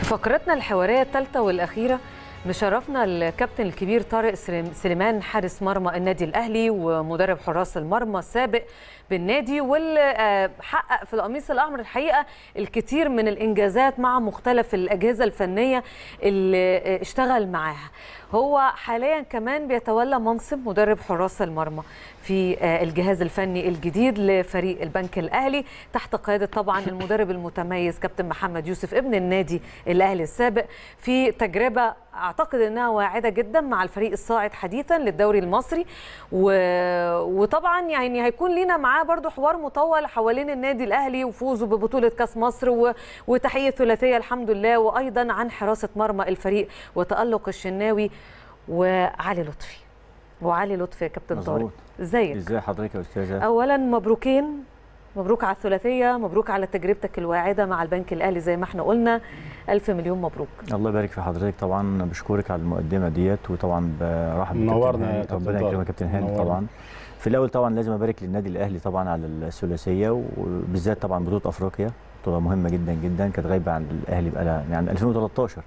فقرتنا الحواريه الثالثه والاخيره مشرفنا الكابتن الكبير طارق سليمان حارس مرمى النادي الاهلي ومدرب حراس المرمى السابق بالنادي واللي حقق في القميص الاحمر الحقيقه الكثير من الانجازات مع مختلف الاجهزه الفنيه اللي اشتغل معاها هو حاليا كمان بيتولى منصب مدرب حراس المرمى في الجهاز الفني الجديد لفريق البنك الاهلي تحت قياده طبعا المدرب المتميز كابتن محمد يوسف ابن النادي الاهلي السابق في تجربه اعتقد انها واعده جدا مع الفريق الصاعد حديثا للدوري المصري و... وطبعا يعني هيكون لينا معاه برضو حوار مطول حوالين النادي الاهلي وفوزه ببطوله كاس مصر و... وتحقيق ثلاثيه الحمد لله وايضا عن حراسه مرمى الفريق وتالق الشناوي وعلي لطفي وعلي لطفي يا كابتن طارق ازيك ازي حضرتك يا استاذه اولا مبروكين مبروك على الثلاثيه مبروك على تجربتك الواعده مع البنك الاهلي زي ما احنا قلنا الف مليون مبروك الله يبارك في حضرتك طبعا بشكرك على المقدمه ديت وطبعا برحب منورنا بكابتن ربنا يكرمك يا كابتن هاني طبعا في الاول طبعا لازم ابارك للنادي الاهلي طبعا على الثلاثيه وبالذات طبعا بطوله افريقيا بطوله مهمه جدا جدا كانت غايبه عن الاهلي بقى يعني 2013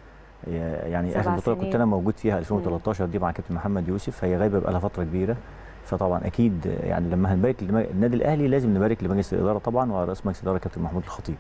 يعني اخر بطوله كنت انا موجود فيها 2013 دي مع كابتن محمد يوسف هي غايبه بقى لها فتره كبيره فطبعا اكيد يعني لما هنبارك للنادي الاهلي لازم نبارك لمجلس الاداره طبعا ورئيس مجلس الاداره كابتن محمود الخطيب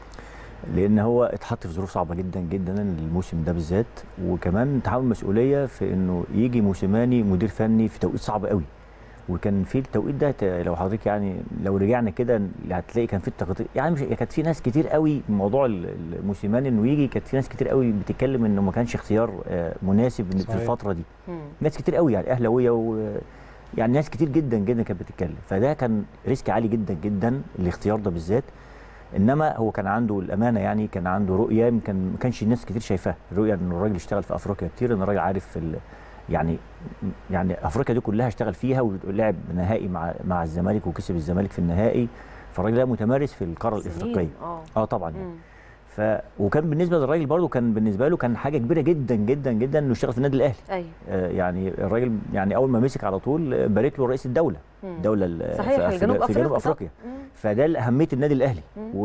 لان هو اتحط في ظروف صعبه جدا جدا الموسم ده بالذات وكمان تحمل مسؤوليه في انه يجي موسيماني مدير فني في توقيت صعب قوي وكان في التوقيت ده لو حضرتك يعني لو رجعنا كده هتلاقي كان في التغطيه يعني مش كانت في ناس كتير قوي موضوع الموسيماني انه يجي كانت في ناس كتير قوي بتتكلم انه ما كانش اختيار مناسب صحيح. في الفتره دي مم. ناس كتير قوي يعني اهلاويه و يعني ناس كتير جدا جدا كانت بتتكلم فده كان ريسك عالي جدا جدا الاختيار ده بالذات انما هو كان عنده الامانه يعني كان عنده رؤيه يمكن ما كانش الناس كتير شايفاها الرؤيه ان الراجل اشتغل في افريقيا كتير ان الراجل عارف في يعني يعني افريقيا دي كلها اشتغل فيها ولعب نهائي مع مع الزمالك وكسب الزمالك في النهائي فالراجل ده متمارس في القاره الافريقيه اه اه طبعا يعني ف وكان بالنسبه للراجل برضه كان بالنسبه له كان حاجه كبيره جدا جدا جدا انه يشتغل في النادي الاهلي ايوه آه يعني الراجل يعني اول ما مسك على طول بارك له رئيس الدوله الدوله صحيح في, جنوب في جنوب افريقيا فده اهميه النادي الاهلي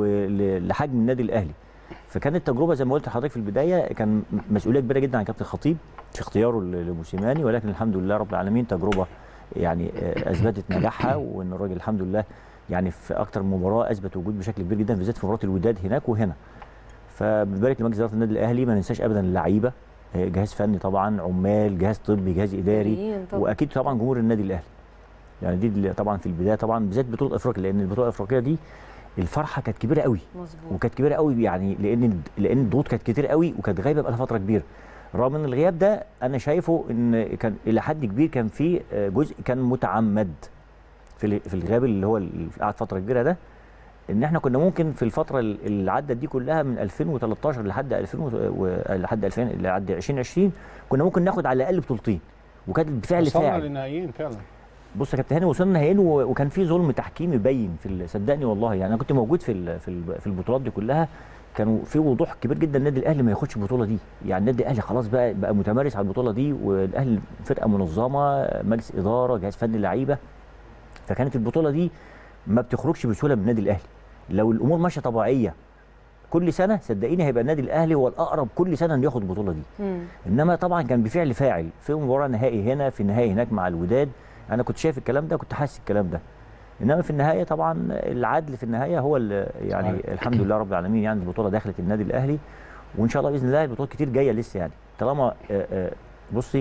ولحجم النادي الاهلي فكانت تجربه زي ما قلت لحضرتك في البدايه كان مسؤوليه كبيره جدا عن كابتن خطيب في اختياره لموسيماني ولكن الحمد لله رب العالمين تجربه يعني اثبتت نجاحها وان الراجل الحمد لله يعني في اكتر من مباراه اثبت وجود بشكل كبير جدا بالذات في مباراه الوداد هناك وهنا فبنبارك لمجلس اداره النادي الاهلي ما ننساش ابدا اللعيبه جهاز فني طبعا عمال جهاز طبي جهاز اداري طبعا. واكيد طبعا جمهور النادي الاهلي يعني دي طبعا في البدايه طبعا بالذات بطوله افريقيا لان البطوله الافريقيه دي الفرحه كانت كبيره قوي مظبوط وكانت كبيره قوي يعني لان لان الضغوط كانت كتير قوي وكانت غايبه بقى لها فتره كبيره رغم ان الغياب ده انا شايفه ان كان الى حد كبير كان في جزء كان متعمد في في الغياب اللي هو اللي قعد فتره كبيره ده ان احنا كنا ممكن في الفتره اللي عدت دي كلها من 2013 لحد 2000 و... لحد 2000 لحد 2020 كنا ممكن ناخد على الاقل بطولتين وكانت بالفعل وصلنا فاعل للنهائيين فعلا بص يا كابتن هاني وصلنا نهائيين وكان في ظلم تحكيمي باين في صدقني والله يعني انا كنت موجود في في البطولات دي كلها كانوا في وضوح كبير جدا النادي الاهلي ما ياخدش البطوله دي يعني النادي الاهلي خلاص بقى بقى متمارس على البطوله دي والاهلي فرقه منظمه مجلس اداره جهاز فني لعيبه فكانت البطوله دي ما بتخرجش بسهوله من النادي الاهلي لو الامور ماشيه طبيعيه كل سنه صدقيني هيبقى النادي الاهلي هو الاقرب كل سنه انه ياخد البطوله دي مم. انما طبعا كان بفعل فاعل في مباراه نهائي هنا في النهائي هناك مع الوداد انا كنت شايف الكلام ده كنت حاسس الكلام ده انما في النهايه طبعا العدل في النهايه هو يعني صحيح. الحمد لله رب العالمين يعني البطوله دخلت النادي الاهلي وان شاء الله باذن الله البطولات كتير جايه لسه يعني طالما بصي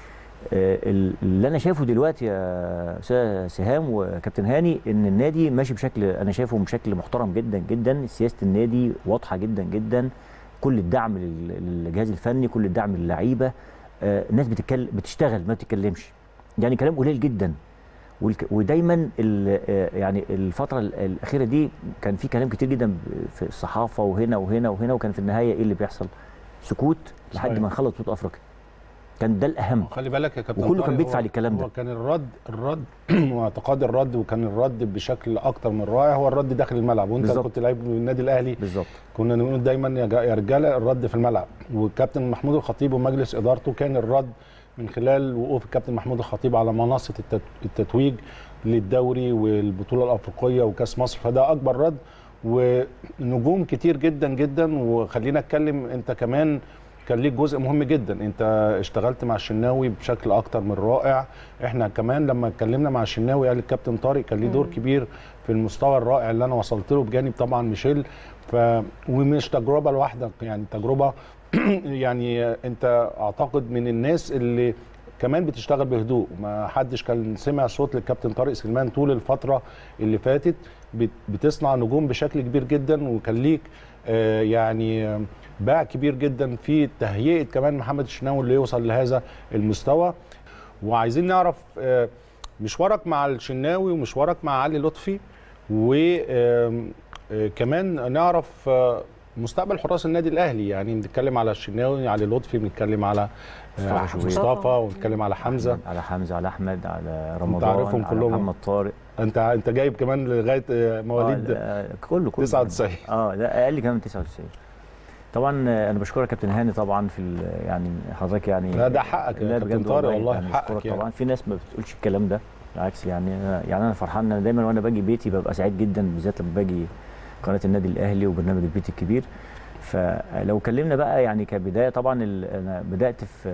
اللي انا شايفه دلوقتي يا استاذ سهام وكابتن هاني ان النادي ماشي بشكل انا شايفه بشكل محترم جدا جدا سياسه النادي واضحه جدا جدا كل الدعم للجهاز الفني كل الدعم للعيبه الناس بتتكلم بتشتغل ما بتتكلمش يعني كلام قليل جدا ودايما يعني الفتره الاخيره دي كان في كلام كتير جدا في الصحافه وهنا وهنا وهنا وكان في النهايه ايه اللي بيحصل سكوت لحد ما نخلص بطوله افريقيا كان ده الاهم خلي بالك يا كابتن وكله كان بيدفع للكلام ده هو كان الرد الرد واعتقاد الرد وكان الرد بشكل اكتر من رائع هو الرد داخل الملعب وانت بالزبط. كنت لعيب من النادي الاهلي بالظبط كنا نقول دايما يا رجاله الرد في الملعب والكابتن محمود الخطيب ومجلس ادارته كان الرد من خلال وقوف الكابتن محمود الخطيب على منصه التتويج للدوري والبطوله الافريقيه وكاس مصر فده اكبر رد ونجوم كتير جدا جدا وخلينا اتكلم انت كمان كان ليك جزء مهم جدا انت اشتغلت مع الشناوي بشكل اكتر من رائع احنا كمان لما اتكلمنا مع الشناوي قال الكابتن طارق كان ليه دور كبير في المستوى الرائع اللي انا وصلت له بجانب طبعا ميشيل ف ومش تجربه لوحدك يعني تجربه يعني انت اعتقد من الناس اللي كمان بتشتغل بهدوء ما حدش كان سمع صوت للكابتن طارق سليمان طول الفتره اللي فاتت بت- بتصنع نجوم بشكل كبير جدا وكان ليك آه، يعني آه، باع كبير جدا في تهيئه كمان محمد الشناوي اللي يوصل لهذا المستوى وعايزين نعرف آه، مشوارك مع الشناوي ومشوارك مع علي لطفي وكمان نعرف آه، مستقبل حراس النادي الاهلي يعني بنتكلم على الشناوي علي لطفي بنتكلم على آه، مصطفى شوبير. مصطفى ونتكلم على حمزه على حمزه على احمد على رمضان عارفهم على كلهم. محمد طارق انت انت جايب كمان لغايه آه، مواليد آه لا، كله كله 99 اه لا اقل كمان من 99 طبعا آه، انا بشكرك كابتن هاني طبعا في ال- يعني حضرتك يعني لا، ده حقك يا لا كابتن بجد طارق والله، يعني حقك بشكرك يعني. طبعا في ناس ما بتقولش الكلام ده بالعكس يعني أنا يعني انا فرحان انا دايما وانا باجي بيتي ببقى سعيد جدا بالذات لما باجي قناه النادي الاهلي وبرنامج البيت الكبير فلو اتكلمنا بقى يعني كبدايه طبعا ال- انا بدات في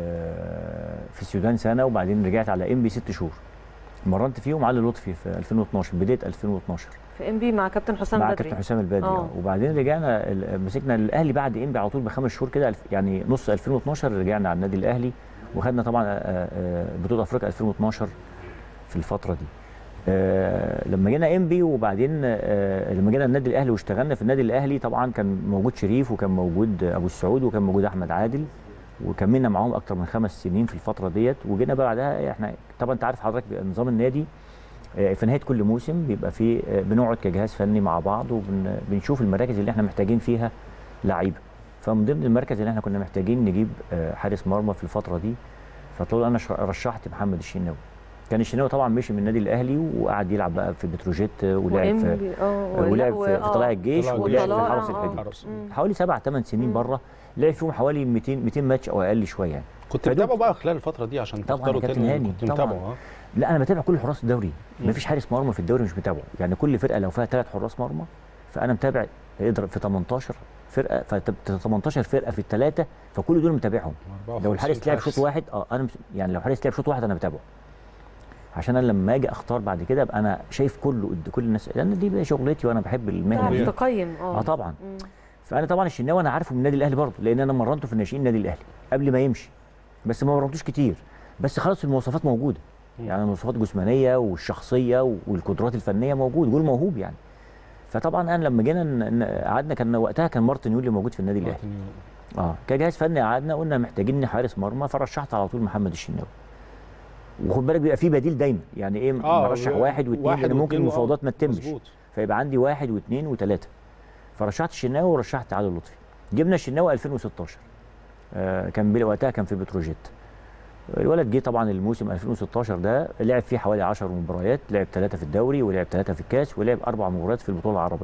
في السودان سنه وبعدين رجعت على ام بي ست شهور مرنت فيهم علي لطفي في 2012 بدايه 2012 في ام بي مع كابتن حسام مع بدري كابتن حسام البدري آه. آه. وبعدين رجعنا ال- مسكنا الاهلي بعد انبي على طول بخمس شهور كده الف- يعني نص 2012 رجعنا على النادي الاهلي وخدنا طبعا آه، آه، بطوله افريقيا 2012 في الفتره دي آه، لما جينا انبي وبعدين آه، لما جينا النادي الاهلي واشتغلنا في النادي الاهلي طبعا كان موجود شريف وكان موجود ابو السعود وكان موجود احمد عادل وكملنا معاهم اكتر من خمس سنين في الفتره ديت وجينا بقى بعدها احنا طبعا انت عارف حضرتك بيبقى نظام النادي آه، في نهايه كل موسم بيبقى في آه، بنقعد كجهاز فني مع بعض وبنشوف المراكز اللي احنا محتاجين فيها لعيبه فمن ضمن المركز اللي احنا كنا محتاجين نجيب آه، حارس مرمى في الفتره دي فطلع انا ش- رشحت محمد الشناوي كان الشناوي طبعا مشي من النادي الاهلي وقعد يلعب بقى في بتروجيت آه، ولعب في وإنبي، اه ولعب ولا- في, في وآه. طلائع الجيش طلائع ولعب في وطلائع، الحرس آه. الحدود حرس. مم. حوالي سبع ثمان سنين مم. بره لعب فيهم حوالي 200 200 ماتش او اقل شويه يعني كنت فدول- متابعه بقى خلال الفتره دي عشان طبعاً يا تختاروا كابتن تاني هاني، كنت طبعاً. متابعه اه لا انا بتابع كل حراس الدوري مفيش حارس مرمى في الدوري مش متابعه يعني كل فرقه لو فيها ثلاث حراس مرمى فانا متابع يضرب في 18 فرقه ف 18 فرقه في الثلاثه فكل دول متابعهم لو الحارس لعب شوط واحد اه انا مش يعني لو الحارس لعب شوط واحد انا بتابعه عشان انا لما اجي اختار بعد كده ابقى انا شايف كله قد كل الناس لان دي بقى شغلتي وانا بحب المهنه تعرف دي تقيم اه اه طبعا مم. فانا طبعا الشناوي انا عارفه من النادي الاهلي برضه لان انا مرنته في الناشئين النادي الاهلي قبل ما يمشي بس ما مرنتوش كتير بس خلاص المواصفات موجوده يعني المواصفات الجسمانيه والشخصيه والقدرات الفنيه موجود جول موهوب يعني فطبعا انا لما جينا ن- ن- قعدنا كان وقتها كان مارتن يولي موجود في النادي الاهلي اه كجهاز فني قعدنا قلنا محتاجين حارس مرمى فرشحت على طول محمد الشناوي وخد بالك بيبقى في بديل دايما يعني ايه آه، برشح واحد واثنين واحد لان ممكن واثنين، المفاوضات ما آه، تتمش مظبوط. فيبقى عندي واحد واثنين وثلاثه فرشحت الشناوي ورشحت علي لطفي جبنا الشناوي 2016 آه كان بي- وقتها كان في بتروجيت الولد جه طبعا الموسم 2016 ده لعب فيه حوالي 10 مباريات لعب ثلاثه في الدوري ولعب ثلاثه في الكاس ولعب اربع مباريات في البطوله العربيه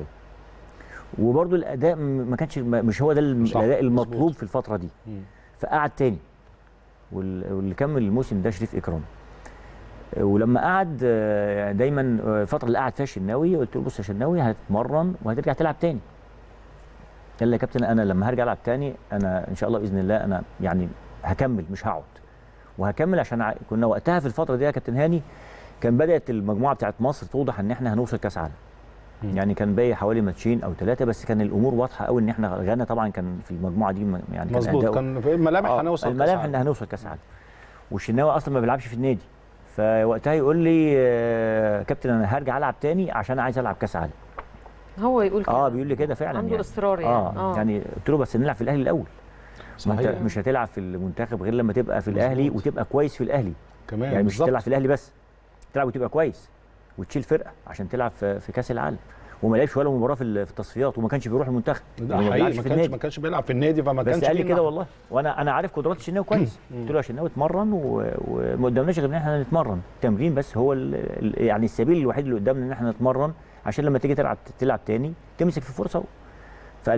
وبرده الاداء م- ما كانش م- مش هو ده الم- صح، الاداء مظبوط. المطلوب في الفتره دي مم. فقعد تاني وال- واللي كمل الموسم ده شريف اكرام آه، ولما قعد آه، دايما آه، الفتره اللي قعد فيها الشناوي قلت له بص يا شناوي هتتمرن وهترجع تلعب تاني قال لي يا كابتن انا لما هرجع العب تاني انا ان شاء الله باذن الله انا يعني هكمل مش هقعد وهكمل عشان ع- كنا وقتها في الفتره دي يا كابتن هاني كان بدات المجموعه بتاعت مصر توضح ان احنا هنوصل كاس عالم مم. يعني كان باقي حوالي ماتشين او ثلاثه بس كان الامور واضحه قوي ان احنا غانا طبعا كان في المجموعه دي م- يعني كان مظبوط أداؤه- كان في الملامح آه، هنوصل كأس الملامح عالم. ان هنوصل كاس عالم والشناوي اصلا ما بيلعبش في النادي فوقتها يقول لي آه، كابتن انا هرجع العب تاني عشان عايز العب كاس عالم هو يقول كده اه بيقول لي كده فعلا عنده يعني. اصرار يعني اه يعني قلت له بس نلعب في الاهلي الاول ما انت صحيح مش هتلعب في المنتخب غير لما تبقى في الاهلي مظبوط. وتبقى كويس في الاهلي كمان يعني مش بالظبط. تلعب في الاهلي بس تلعب وتبقى كويس وتشيل فرقه عشان تلعب في, في كاس العالم وما لعبش ولا مباراه في ال- في التصفيات وما كانش بيروح المنتخب ده يعني ما حقيقي بيلعبش ما في كانش النادي ما كانش بيلعب في النادي فما بس كانش قال لي ليه كده نحو. والله وانا انا عارف قدرات الشناوي كويس قلت له يا شناوي اتمرن و- وما قدامناش غير ان احنا نتمرن التمرين بس هو ال- ال- يعني السبيل الوحيد اللي قدامنا ان احنا نتمرن عشان لما تيجي تلعب تلعب تاني تمسك في فرصه في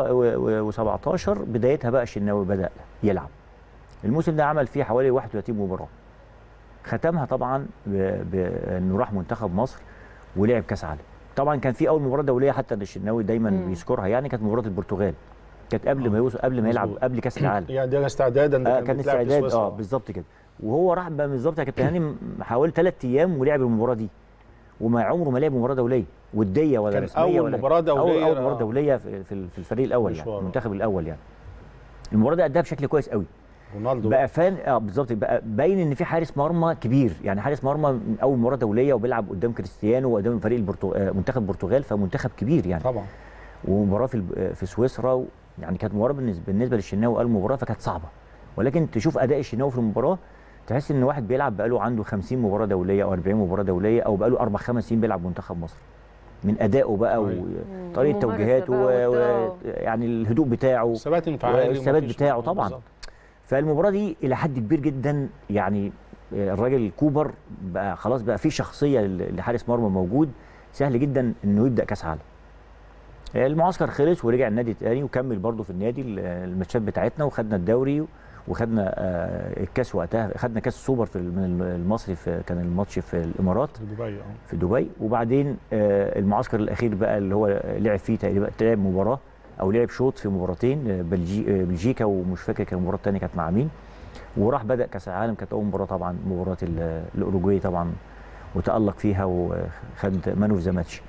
2017 بدايتها بقى الشناوي بدا يلعب الموسم ده عمل فيه حوالي 31 مباراه ختمها طبعا ب- بانه راح منتخب مصر ولعب كاس عالم طبعا كان في اول مباراه دوليه حتى الشناوي دايما مم. بيذكرها يعني كانت مباراه البرتغال كانت قبل ما يوصل قبل ما يلعب مظبوط. قبل كاس العالم يعني ده استعدادا ده آه كان بيتلعب في استعداد سويسرا. اه بالظبط كده وهو راح بقى بالظبط يا كابتن هاني حوالي ثلاث ايام ولعب المباراه دي وما عمره ما لعب مباراه دوليه وديه ولا كان رسميه أول ولا مباراة دولية، اول, أول مباراه آه. دوليه في, في في الفريق الاول يعني مشوار. المنتخب الاول يعني المباراه دي اداها بشكل كويس قوي رونالدو بقى فان اه بالظبط بقى باين ان في حارس مرمى كبير يعني حارس مرمى من اول مباراه دوليه وبيلعب قدام كريستيانو وقدام فريق البرتو... آه، منتخب البرتغال فمنتخب كبير يعني طبعا ومباراه في الب- آه، في سويسرا و... يعني كانت مباراه بالنسبه بالنسبه للشناوي قال مباراه فكانت صعبه ولكن تشوف اداء الشناوي في المباراه تحس ان واحد بيلعب بقاله عنده 50 مباراه دوليه او 40 مباراه دوليه او بقاله اربع خمس سنين بيلعب منتخب مصر من ادائه بقى أيوة. وطريقه الممارسة توجيهاته بقى و... والد- و... يعني الهدوء بتاعه الثبات انفعالي والثبات ومفيش بتاعه مشكلة. طبعاً. بالظبط. فالمباراه دي الى حد كبير جدا يعني الراجل كوبر بقى خلاص بقى في شخصيه ل- لحارس مرمى موجود سهل جدا انه يبدا كاس عالم المعسكر خلص ورجع النادي تاني وكمل برضه في النادي ال- الماتشات بتاعتنا وخدنا الدوري وخدنا آه، الكاس وقتها خدنا كاس السوبر في الم- من المصري في كان الماتش في الامارات في دبي اه في دبي وبعدين آه، المعسكر الاخير بقى اللي هو لعب فيه تقريبا لعب مباراه او لعب شوط في مباراتين آه، بلجي آه، بلجيكا ومش فاكر كان المباراه الثانيه كانت مع مين وراح بدا كاس العالم كانت اول مباراه طبعا مباراه ال- الاوروجواي طبعا وتالق فيها وخد مان اوف ذا ماتش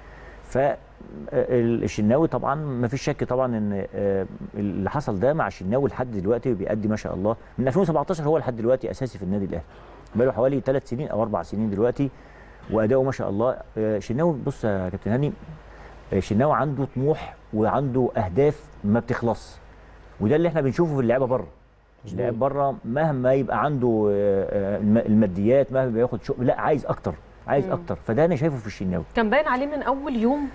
فالشناوي طبعا ما فيش شك طبعا ان آه، اللي حصل ده مع الشناوي لحد دلوقتي بيأدي ما شاء الله من 2017 هو لحد دلوقتي اساسي في النادي الاهلي بقاله حوالي ثلاث سنين او اربع سنين دلوقتي واداؤه ما شاء الله آه، شناوي بص يا كابتن هاني آه، شناوي عنده طموح وعنده اهداف ما بتخلص وده اللي احنا بنشوفه في اللعيبه بره اللاعب بره مهما يبقى عنده آه، آه، الم- الماديات مهما بياخد شغل لا عايز اكتر عايز مم. اكتر فده انا شايفه في الشناوي كان باين عليه من اول يوم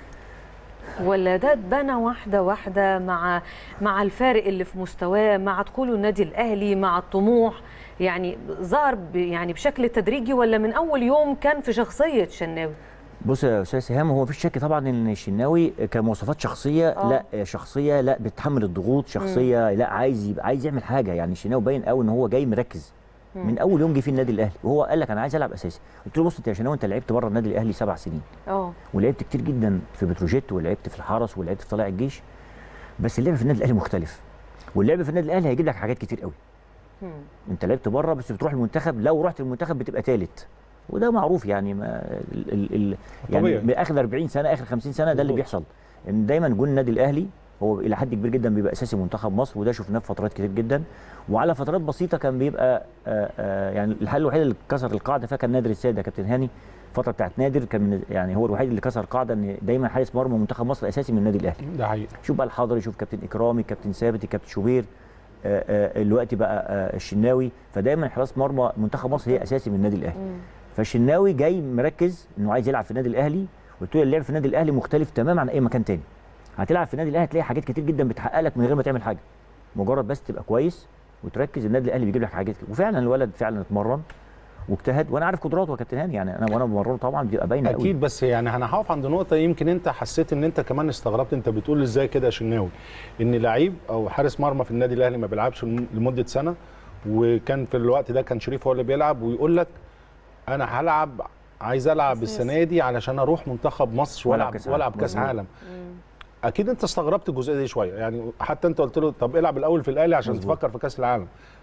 ولا ده اتبنى واحده واحده مع مع الفارق اللي في مستواه مع دخوله النادي الاهلي مع الطموح يعني ظهر ب- يعني بشكل تدريجي ولا من اول يوم كان في شخصيه شناوي بص يا استاذ سهام هو مفيش شك طبعا ان الشناوي كمواصفات شخصيه آه. لا شخصيه لا بتحمل الضغوط شخصيه لا عايز يبقى عايز يعمل حاجه يعني الشناوي باين قوي ان هو جاي مركز من اول يوم جه في النادي الاهلي وهو قال لك انا عايز العب اساسي قلت له بص انت يا شناوي انت لعبت بره النادي الاهلي سبع سنين اه ولعبت كتير جدا في بتروجيت ولعبت في الحرس ولعبت في طلائع الجيش بس اللعب في النادي الاهلي مختلف واللعب في النادي الاهلي هيجيب لك حاجات كتير قوي مم. انت لعبت بره بس بتروح المنتخب لو رحت المنتخب بتبقى ثالث وده معروف يعني ما ال ال ال يعني طبيعي. من اخر 40 سنه اخر 50 سنه ده اللي مظبوط. بيحصل ان دايما جون النادي الاهلي هو الى حد كبير جدا بيبقى اساسي منتخب مصر وده شفناه في فترات كتير جدا وعلى فترات بسيطه كان بيبقى آآ آآ يعني الحل الوحيد اللي كسر القاعده فيها كان نادر السيد يا كابتن هاني الفتره بتاعت نادر كان من يعني هو الوحيد اللي كسر القاعده ان دايما حارس مرمى منتخب مصر اساسي من النادي الاهلي ده حقيقي شوف بقى الحضري شوف كابتن اكرامي كابتن ثابت كابتن شوبير آه، آه، دلوقتي بقى آه، الشناوي فدايما حراس مرمى منتخب مصر هي اساسي من النادي الاهلي مم. فالشناوي جاي مركز انه عايز يلعب في النادي الاهلي قلت له اللعب في النادي الاهلي مختلف تماما عن اي مكان تاني هتلعب في النادي الاهلي هتلاقي حاجات كتير جدا بتحقق لك من غير ما تعمل حاجه مجرد بس تبقى كويس وتركز النادي الاهلي بيجيب لك حاجات كتير. وفعلا الولد فعلا اتمرن واجتهد وانا عارف قدراته يا كابتن هاني يعني انا وانا بمرنه طبعا بتبقى باينه قوي اكيد بس يعني انا هقف عند نقطه يمكن انت حسيت ان انت كمان استغربت انت بتقول ازاي كده يا شناوي ان لعيب او حارس مرمى في النادي الاهلي ما بيلعبش لم- لمده سنه وكان في الوقت ده كان شريف هو اللي بيلعب ويقول لك انا هلعب عايز العب أساسي. السنه دي علشان اروح منتخب مصر وألعب والعب كأس عالم. والعب كاس مظبوط. عالم اكيد انت استغربت الجزئيه دي شويه يعني حتى انت قلت له طب العب الاول في الاهلي عشان مظبوط. تفكر في كاس العالم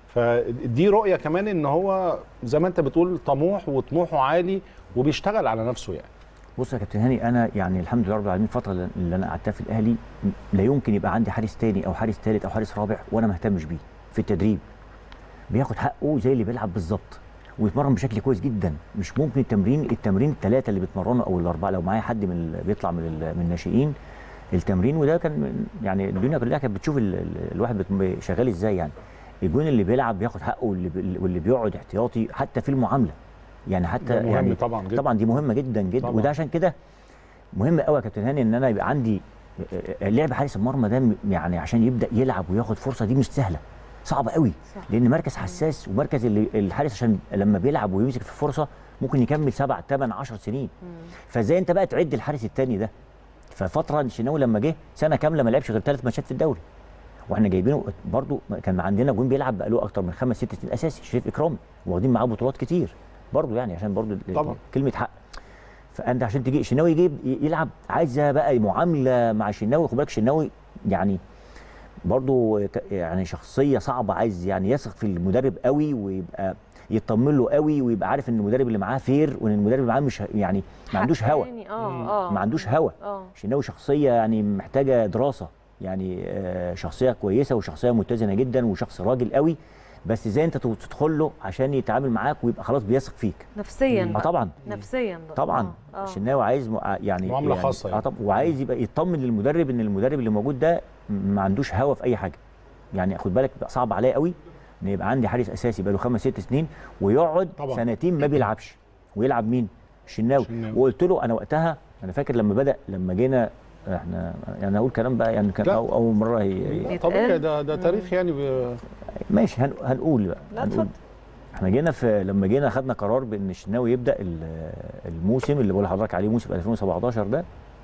فدي رؤيه كمان ان هو زي ما انت بتقول طموح وطموحه عالي وبيشتغل على نفسه يعني بص يا كابتن هاني انا يعني الحمد لله رب العالمين الفتره اللي انا قعدتها في الاهلي لا يمكن يبقى عندي حارس تاني او حارس تالت او حارس رابع وانا ما اهتمش بيه في التدريب بياخد حقه زي اللي بيلعب بالظبط ويتمرن بشكل كويس جدا مش ممكن التمرين التمرين الثلاثه اللي بيتمرنوا او الاربعه لو معايا حد من ال- بيطلع من ال- من الناشئين التمرين وده كان من- يعني الدنيا كلها كانت بتشوف ال- ال- الواحد بت- شغال ازاي يعني الجون اللي بيلعب بياخد حقه واللي بي- واللي بيقعد احتياطي حتى في المعامله يعني حتى ده مهم يعني طبعا جدا. طبعا دي مهمه جدا جدا طبعاً. وده عشان كده مهم قوي يا كابتن هاني ان انا يبقى عندي لعب حارس المرمى ده م- يعني عشان يبدا يلعب وياخد فرصه دي مش سهله صعبه قوي صح. لان مركز حساس ومركز اللي الحارس عشان لما بيلعب ويمسك في الفرصه ممكن يكمل سبع ثمان 10 سنين فازاي انت بقى تعد الحارس الثاني ده ففتره الشناوي لما جه سنه كامله ما لعبش غير ثلاث ماتشات في الدوري واحنا جايبينه برضو كان عندنا جون بيلعب بقاله اكتر من خمس ست سنين اساسي شريف اكرامي واخدين معاه بطولات كتير برضو يعني عشان برضو ال- طبعاً. كلمه حق فانت عشان تجي الشناوي يجيب يلعب عايزه بقى معامله مع الشناوي خد بالك الشناوي يعني برضه ك- يعني شخصيه صعبه عايز يعني يثق في المدرب قوي ويبقى يطمن له قوي ويبقى عارف ان المدرب اللي معاه فير وان المدرب اللي معاه مش ه- يعني ما عندوش هوا حقاني، اه اه ما عندوش هوا اه الشناوي شخصيه يعني محتاجه دراسه يعني آه، شخصيه كويسه وشخصيه متزنه جدا وشخص راجل قوي بس ازاي انت تدخل له عشان يتعامل معاك ويبقى خلاص بيثق فيك نفسيا اه بقى. طبعا نفسيا بقى. طبعا آه، آه. الشناوي عايز م- يعني معاملة يعني خاصة اه يعني. طب وعايز يبقى يطمن للمدرب ان المدرب اللي موجود ده ما عندوش هوا في اي حاجه يعني خد بالك بقى صعب عليا قوي ان يبقى عندي حارس اساسي بقى له خمس ست سنين ويقعد طبعا. سنتين ما بيلعبش ويلعب مين الشناوي الشناوي. وقلت له انا وقتها انا فاكر لما بدا لما جينا احنا يعني اقول كلام بقى يعني كان لا. أو اول مره هي يتقال. طبيعي ده ده تاريخ يعني ب- ماشي هن- هنقول بقى لا هنقول. اتفضل احنا جينا في لما جينا خدنا قرار بان الشناوي يبدا ال- الموسم اللي بقول لحضرتك عليه موسم 2017 ده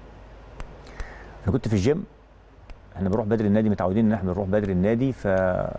انا كنت في الجيم احنا بنروح بدري النادي متعودين ان احنا بنروح بدري النادي ف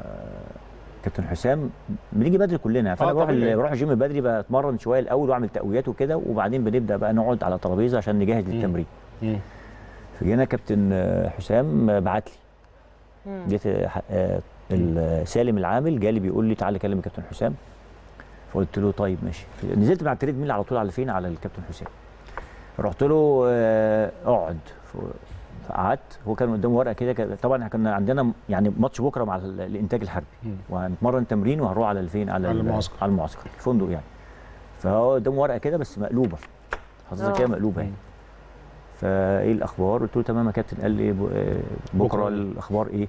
كابتن حسام بنيجي بدري كلنا فانا آه بروح طبيعي. ال- بروح الجيم بدري بتمرن شويه الاول واعمل تقويات وكده وبعدين بنبدا بقى نقعد على ترابيزه عشان نجهز للتمرين مم. فجينا كابتن آه، حسام آه، بعت لي مم. جيت آه، آه، ال- سالم العامل جالي بيقول لي تعالى كلم الكابتن حسام فقلت له طيب ماشي نزلت مع التريد ميل على طول على فين على الكابتن حسام رحت له آه، اقعد ف- فقعدت هو كان قدامه ورقه كده كان- طبعا احنا كنا عندنا يعني ماتش بكره مع ال- الانتاج الحربي مم. وهنتمرن تمرين وهنروح على الفين على, على ال- المعسكر. على المعسكر الفندق يعني فهو قدامه ورقه كده بس مقلوبه حضرتك آه. كده مقلوبه يعني فايه الاخبار قلت له تمام يا كابتن قال لي ب- آه، بكره بكرة. الاخبار ايه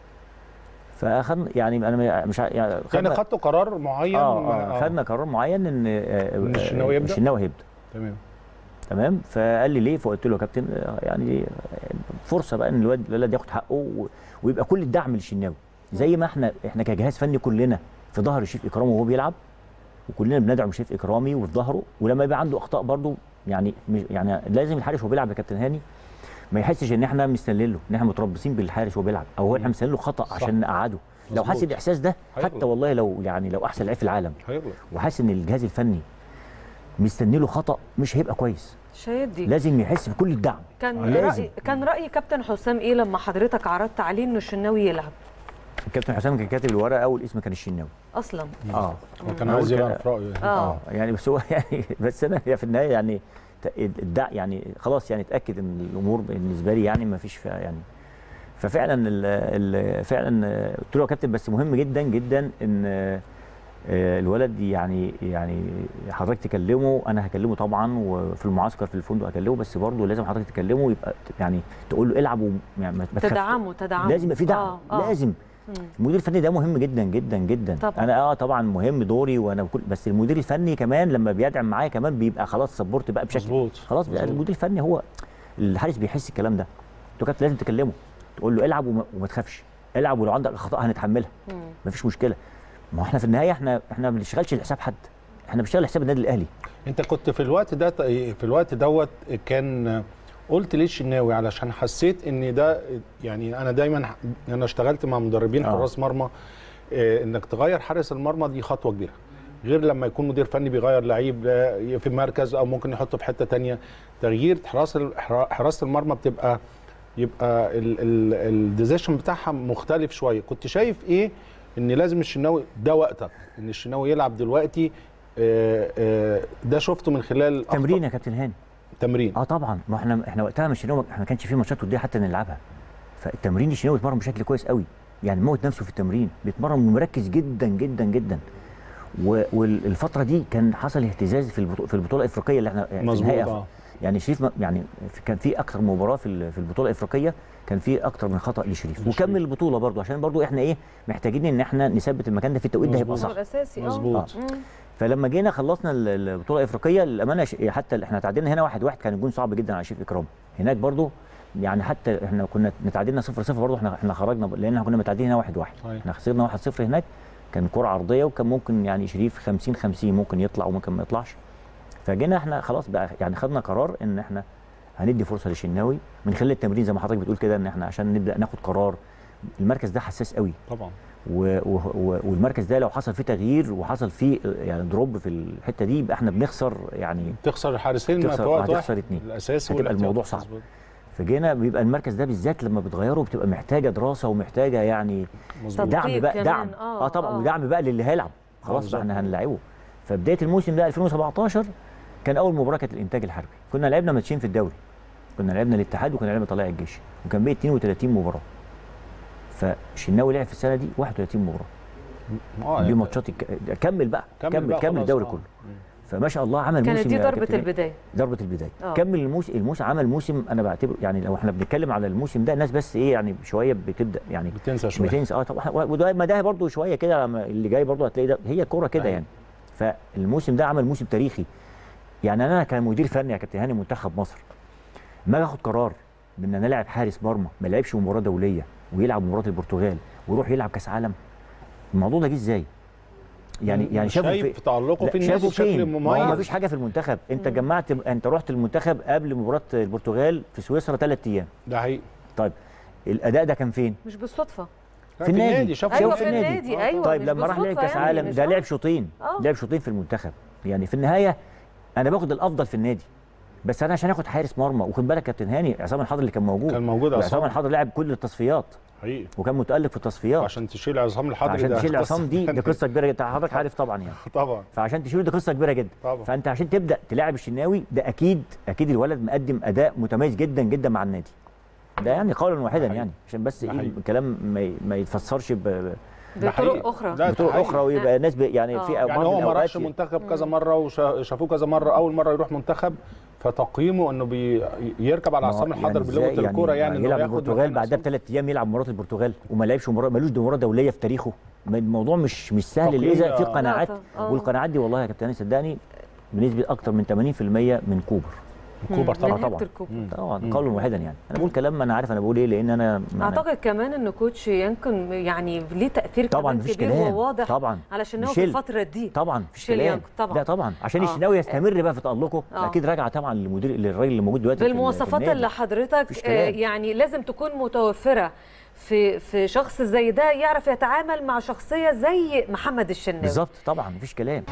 فاخدنا يعني انا مش ع- يعني يعني خدنا خدتوا قرار معين اه, آه خدنا قرار معين ان آه، إن الشناوي آه، يبدأ؟ الشناوي هيبدا تمام تمام فقال لي ليه فقلت له يا كابتن آه، يعني آه، فرصه بقى ان الواد الولد ياخد حقه و- ويبقى كل الدعم للشناوي زي ما احنا احنا كجهاز فني كلنا في ظهر شريف اكرامي وهو بيلعب وكلنا بندعم شريف اكرامي وفي ظهره ولما يبقى عنده اخطاء برضو يعني مش يعني لازم الحارس وهو بيلعب يا كابتن هاني ما يحسش ان احنا مستنلين له ان احنا متربصين بالحارس وهو بيلعب او هو احنا مستنلين له خطا صح. عشان نقعده لو مظبوط. حاسس الاحساس ده حتى هيغلط. والله لو يعني لو احسن لعيب في العالم هيغلط وحاسس ان الجهاز الفني مستني له خطا مش هيبقى كويس مش هيدي لازم يحس بكل الدعم كان لازم. رأي كان رأي كابتن حسام ايه لما حضرتك عرضت عليه انه الشناوي يلعب الكابتن حسام كان كاتب الورقه اول اسم كان الشناوي اصلا اه هو كان أقول عايز كده. يعرف رايه يعني. اه اه يعني بس هو يعني بس انا هي في النهايه يعني ت- الدع يعني خلاص يعني اتاكد ان الامور بالنسبه لي يعني ما فيش فيها يعني ففعلا ال ال فعلا آه، قلت له يا كابتن بس مهم جدا جدا ان آه، آه، الولد يعني يعني حضرتك تكلمه انا هكلمه طبعا وفي المعسكر في الفندق هكلمه بس برضه لازم حضرتك تكلمه ويبقى ت- يعني تقول له العب وم- يعني ما ما تخافش. تدعمه تدعمه لازم يبقى في دعم آه، آه. لازم مم. المدير الفني ده مهم جدا جدا جدا طبعاً. انا اه طبعا مهم دوري وانا بكل بس المدير الفني كمان لما بيدعم معايا كمان بيبقى خلاص سبورت بقى بشكل مظبوط خلاص بقى مظبوط. المدير الفني هو الحارس بيحس الكلام ده انت كابتن لازم تكلمه تقول له العب وما, وما تخافش العب ولو عندك اخطاء هنتحملها مم. مفيش مشكله ما هو احنا في النهايه احنا احنا ما بنشتغلش لحساب حد احنا بنشتغل لحساب النادي الاهلي انت كنت في الوقت ده في الوقت دوت كان قلت ليه الشناوي علشان حسيت ان ده يعني انا دايما ح- انا اشتغلت مع مدربين آه. حراس مرمى اه، انك تغير حارس المرمى دي خطوه كبيره غير لما يكون مدير فني بيغير لعيب اه، في مركز او ممكن يحطه في حته تانية تغيير حراس ال- حرا- حراسه المرمى بتبقى يبقى الديزيشن بتاعها مختلف شويه كنت شايف ايه ان لازم الشناوي ده وقتك ان الشناوي يلعب دلوقتي آه، آه، ده شفته من خلال أخطاء- تمرين يا كابتن هاني تمرين اه طبعا ما احنا احنا وقتها مش احنا ما كانش في ماتشات وديه حتى نلعبها فالتمرين الشناوي بيتمرن بشكل كويس قوي يعني موت نفسه في التمرين بيتمرن مركز جدا جدا جدا و- والفتره دي كان حصل اهتزاز في البطوله في البطوله الافريقيه اللي احنا في مظبوط النهائي اه يعني شريف ما- يعني في- كان في اكتر مباراه في ال- في البطوله الافريقيه كان في اكتر من خطا لشريف لشريف. وكمل البطوله برضو عشان برضو احنا ايه محتاجين ان احنا نثبت المكان ده في التوقيت ده هيبقى مظبوط. صح هو الاساسي اه مظبوط. مم. فلما جينا خلصنا ال- البطوله الافريقيه للامانه ش- حتى احنا تعادلنا هنا واحد واحد كان الجون صعب جدا على شريف اكرام هناك برضو يعني حتى احنا كنا نتعادلنا 0 0 برضو احنا احنا خرجنا ب- لان احنا كنا متعادلين هنا واحد واحد صحيح. احنا خسرنا 1 0 هناك كان كره عرضيه وكان ممكن يعني شريف 50 50 ممكن يطلع وممكن ما يطلعش فجينا احنا خلاص بقى يعني خدنا قرار ان احنا هندي فرصه للشناوي من خلال التمرين زي ما حضرتك بتقول كده ان احنا عشان نبدا ناخد قرار المركز ده حساس قوي طبعا و- و- و- والمركز ده لو حصل فيه تغيير وحصل فيه يعني دروب في الحته دي يبقى احنا بنخسر يعني تخسر الحارسين ما تخسر- في وقت هتخسر واحد. اتنين. الاساسي هتبقى والاحتياطي. الموضوع صعب. مظبوط. فجينا بيبقى المركز ده بالذات لما بتغيره بتبقى محتاجه دراسه ومحتاجه يعني مظبوط. تدقيق دعم بقى كمان. دعم آه، اه طبعا آه. ودعم بقى للي هيلعب خلاص بالظبط. بقى احنا هنلعبه فبدايه الموسم ده 2017 كان اول مباراه كانت الانتاج الحربي كنا لعبنا ماتشين في الدوري كنا لعبنا الاتحاد وكنا لعبنا طلائع الجيش وكان بقى 32 مباراه فالشناوي لعب في السنه دي 31 مباراه اه دي يعني ماتشات الك- كمل بقى كمل بقى كمل خلاص، الدوري آه. كله فما شاء الله عمل كانت موسم دي يا ضربه كابتن إيه؟ البدايه ضربه البدايه آه. كمل الموسم الموسم عمل موسم انا بعتبره يعني لو احنا بنتكلم على الموسم ده الناس بس ايه يعني شويه بتبدا يعني بتنسى شويه بتنسى اه طبعا وده ما ده برضه شويه كده لما اللي جاي برضه هتلاقي ده هي كوره كده أيوة. يعني فالموسم ده عمل موسم تاريخي يعني انا كمدير فني يا كابتن هاني منتخب مصر ما اخد قرار بان انا لاعب حارس مرمى ما لعبش مباراه دوليه ويلعب مباراه البرتغال ويروح يلعب كاس عالم الموضوع ده جه ازاي؟ يعني يعني شافوا في شايف تألقه لا، في النادي شافوا بشكل فين؟ ما هو مميز مفيش حاجه في المنتخب انت جمعت انت رحت المنتخب قبل مباراه البرتغال في سويسرا ثلاث ايام ده حقيقي طيب الاداء ده كان فين؟ مش بالصدفه في النادي. شافوا ايوه في في النادي. النادي آه، ايوه طيب مش لما راح لعب بالصدفة كاس يعني، عالم مش ده آه. لعب شوطين آه. لعب شوطين في المنتخب يعني في النهايه انا باخد الافضل في النادي بس انا عشان اخد حارس مرمى وخد بالك يا كابتن هاني عصام الحضري اللي كان موجود كان موجود عصام عصام الحضري لعب كل التصفيات حقيقي وكان متالق في التصفيات عشان تشيل عصام الحضري عشان ده تشيل قصة عصام دي دي تانية. قصه كبيره جدا حضرتك عارف طبعا يعني طبعا فعشان تشيله دي قصه كبيره جدا طبعا. فانت عشان تبدا تلاعب الشناوي ده اكيد اكيد الولد مقدم اداء متميز جدا جدا مع النادي ده يعني قولا واحدا حقيقي. يعني عشان بس ده ايه حقيقي. الكلام ما ي- ما يتفسرش ب- ب- ده حقيقي. بطرق اخرى لا، ده بطرق حقيقي. اخرى ويبقى الناس ب- يعني آه. في يعني بعض هو ما الأوقات راحش منتخب كذا مره وشافوه كذا مره اول مره يروح منتخب فتقييمه انه بيركب على ما هو عصام الحضري يعني بلغه إزاي الكوره يعني إنه يلعب ياخد البرتغال مكان بعدها عصام. بثلاث ايام يلعب مباراه البرتغال وما لعبش مباراه ملوش مباراه دوليه في تاريخه ما الموضوع مش مش سهل تقييم اذا يا- في لا قناعات طبعاً. آه. والقناعات دي والله يا كابتن هاني صدقني بنسبه اكتر من 80% من كوبر كوبر من طبعا هيبة طبعاً. الكوبر. مم. طبعا مم. قولا واحدا يعني انا بقول كلام انا عارف انا بقول ايه لان انا ما أنا اعتقد كمان ان كوتش يمكن يعني ليه تاثير طبعا كمان مفيش كبير كلام وواضح طبعا علشان هو ميشيل. في الفتره دي طبعا مفيش ميشيل كلام يانج طبعاً. لا طبعا عشان آه. الشناوي يستمر بقى في تالقه آه. اكيد راجع طبعا للمدير للراجل اللي موجود دلوقتي في ال- في بالمواصفات النادي. اللي حضرتك مفيش آه، كلام. يعني لازم تكون متوفره في في شخص زي ده يعرف يتعامل مع شخصيه زي محمد الشناوي بالظبط طبعا مفيش كلام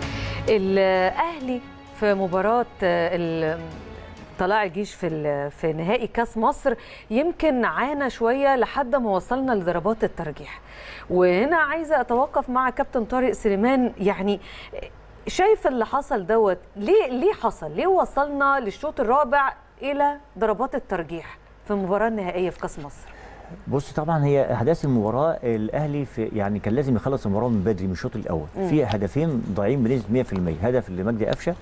الاهلي في مباراه آه، ال- طلائع الجيش في ال- في نهائي كاس مصر يمكن عانى شويه لحد ما وصلنا لضربات الترجيح وهنا عايزه اتوقف مع كابتن طارق سليمان يعني شايف اللي حصل دوت ليه ليه حصل ليه وصلنا للشوط الرابع الى ضربات الترجيح في المباراه النهائيه في كاس مصر بص طبعا هي احداث المباراه الاهلي في يعني كان لازم يخلص المباراه من بدري من الشوط الاول في هدفين ضايعين بنسبه 100% هدف لمجدي قفشه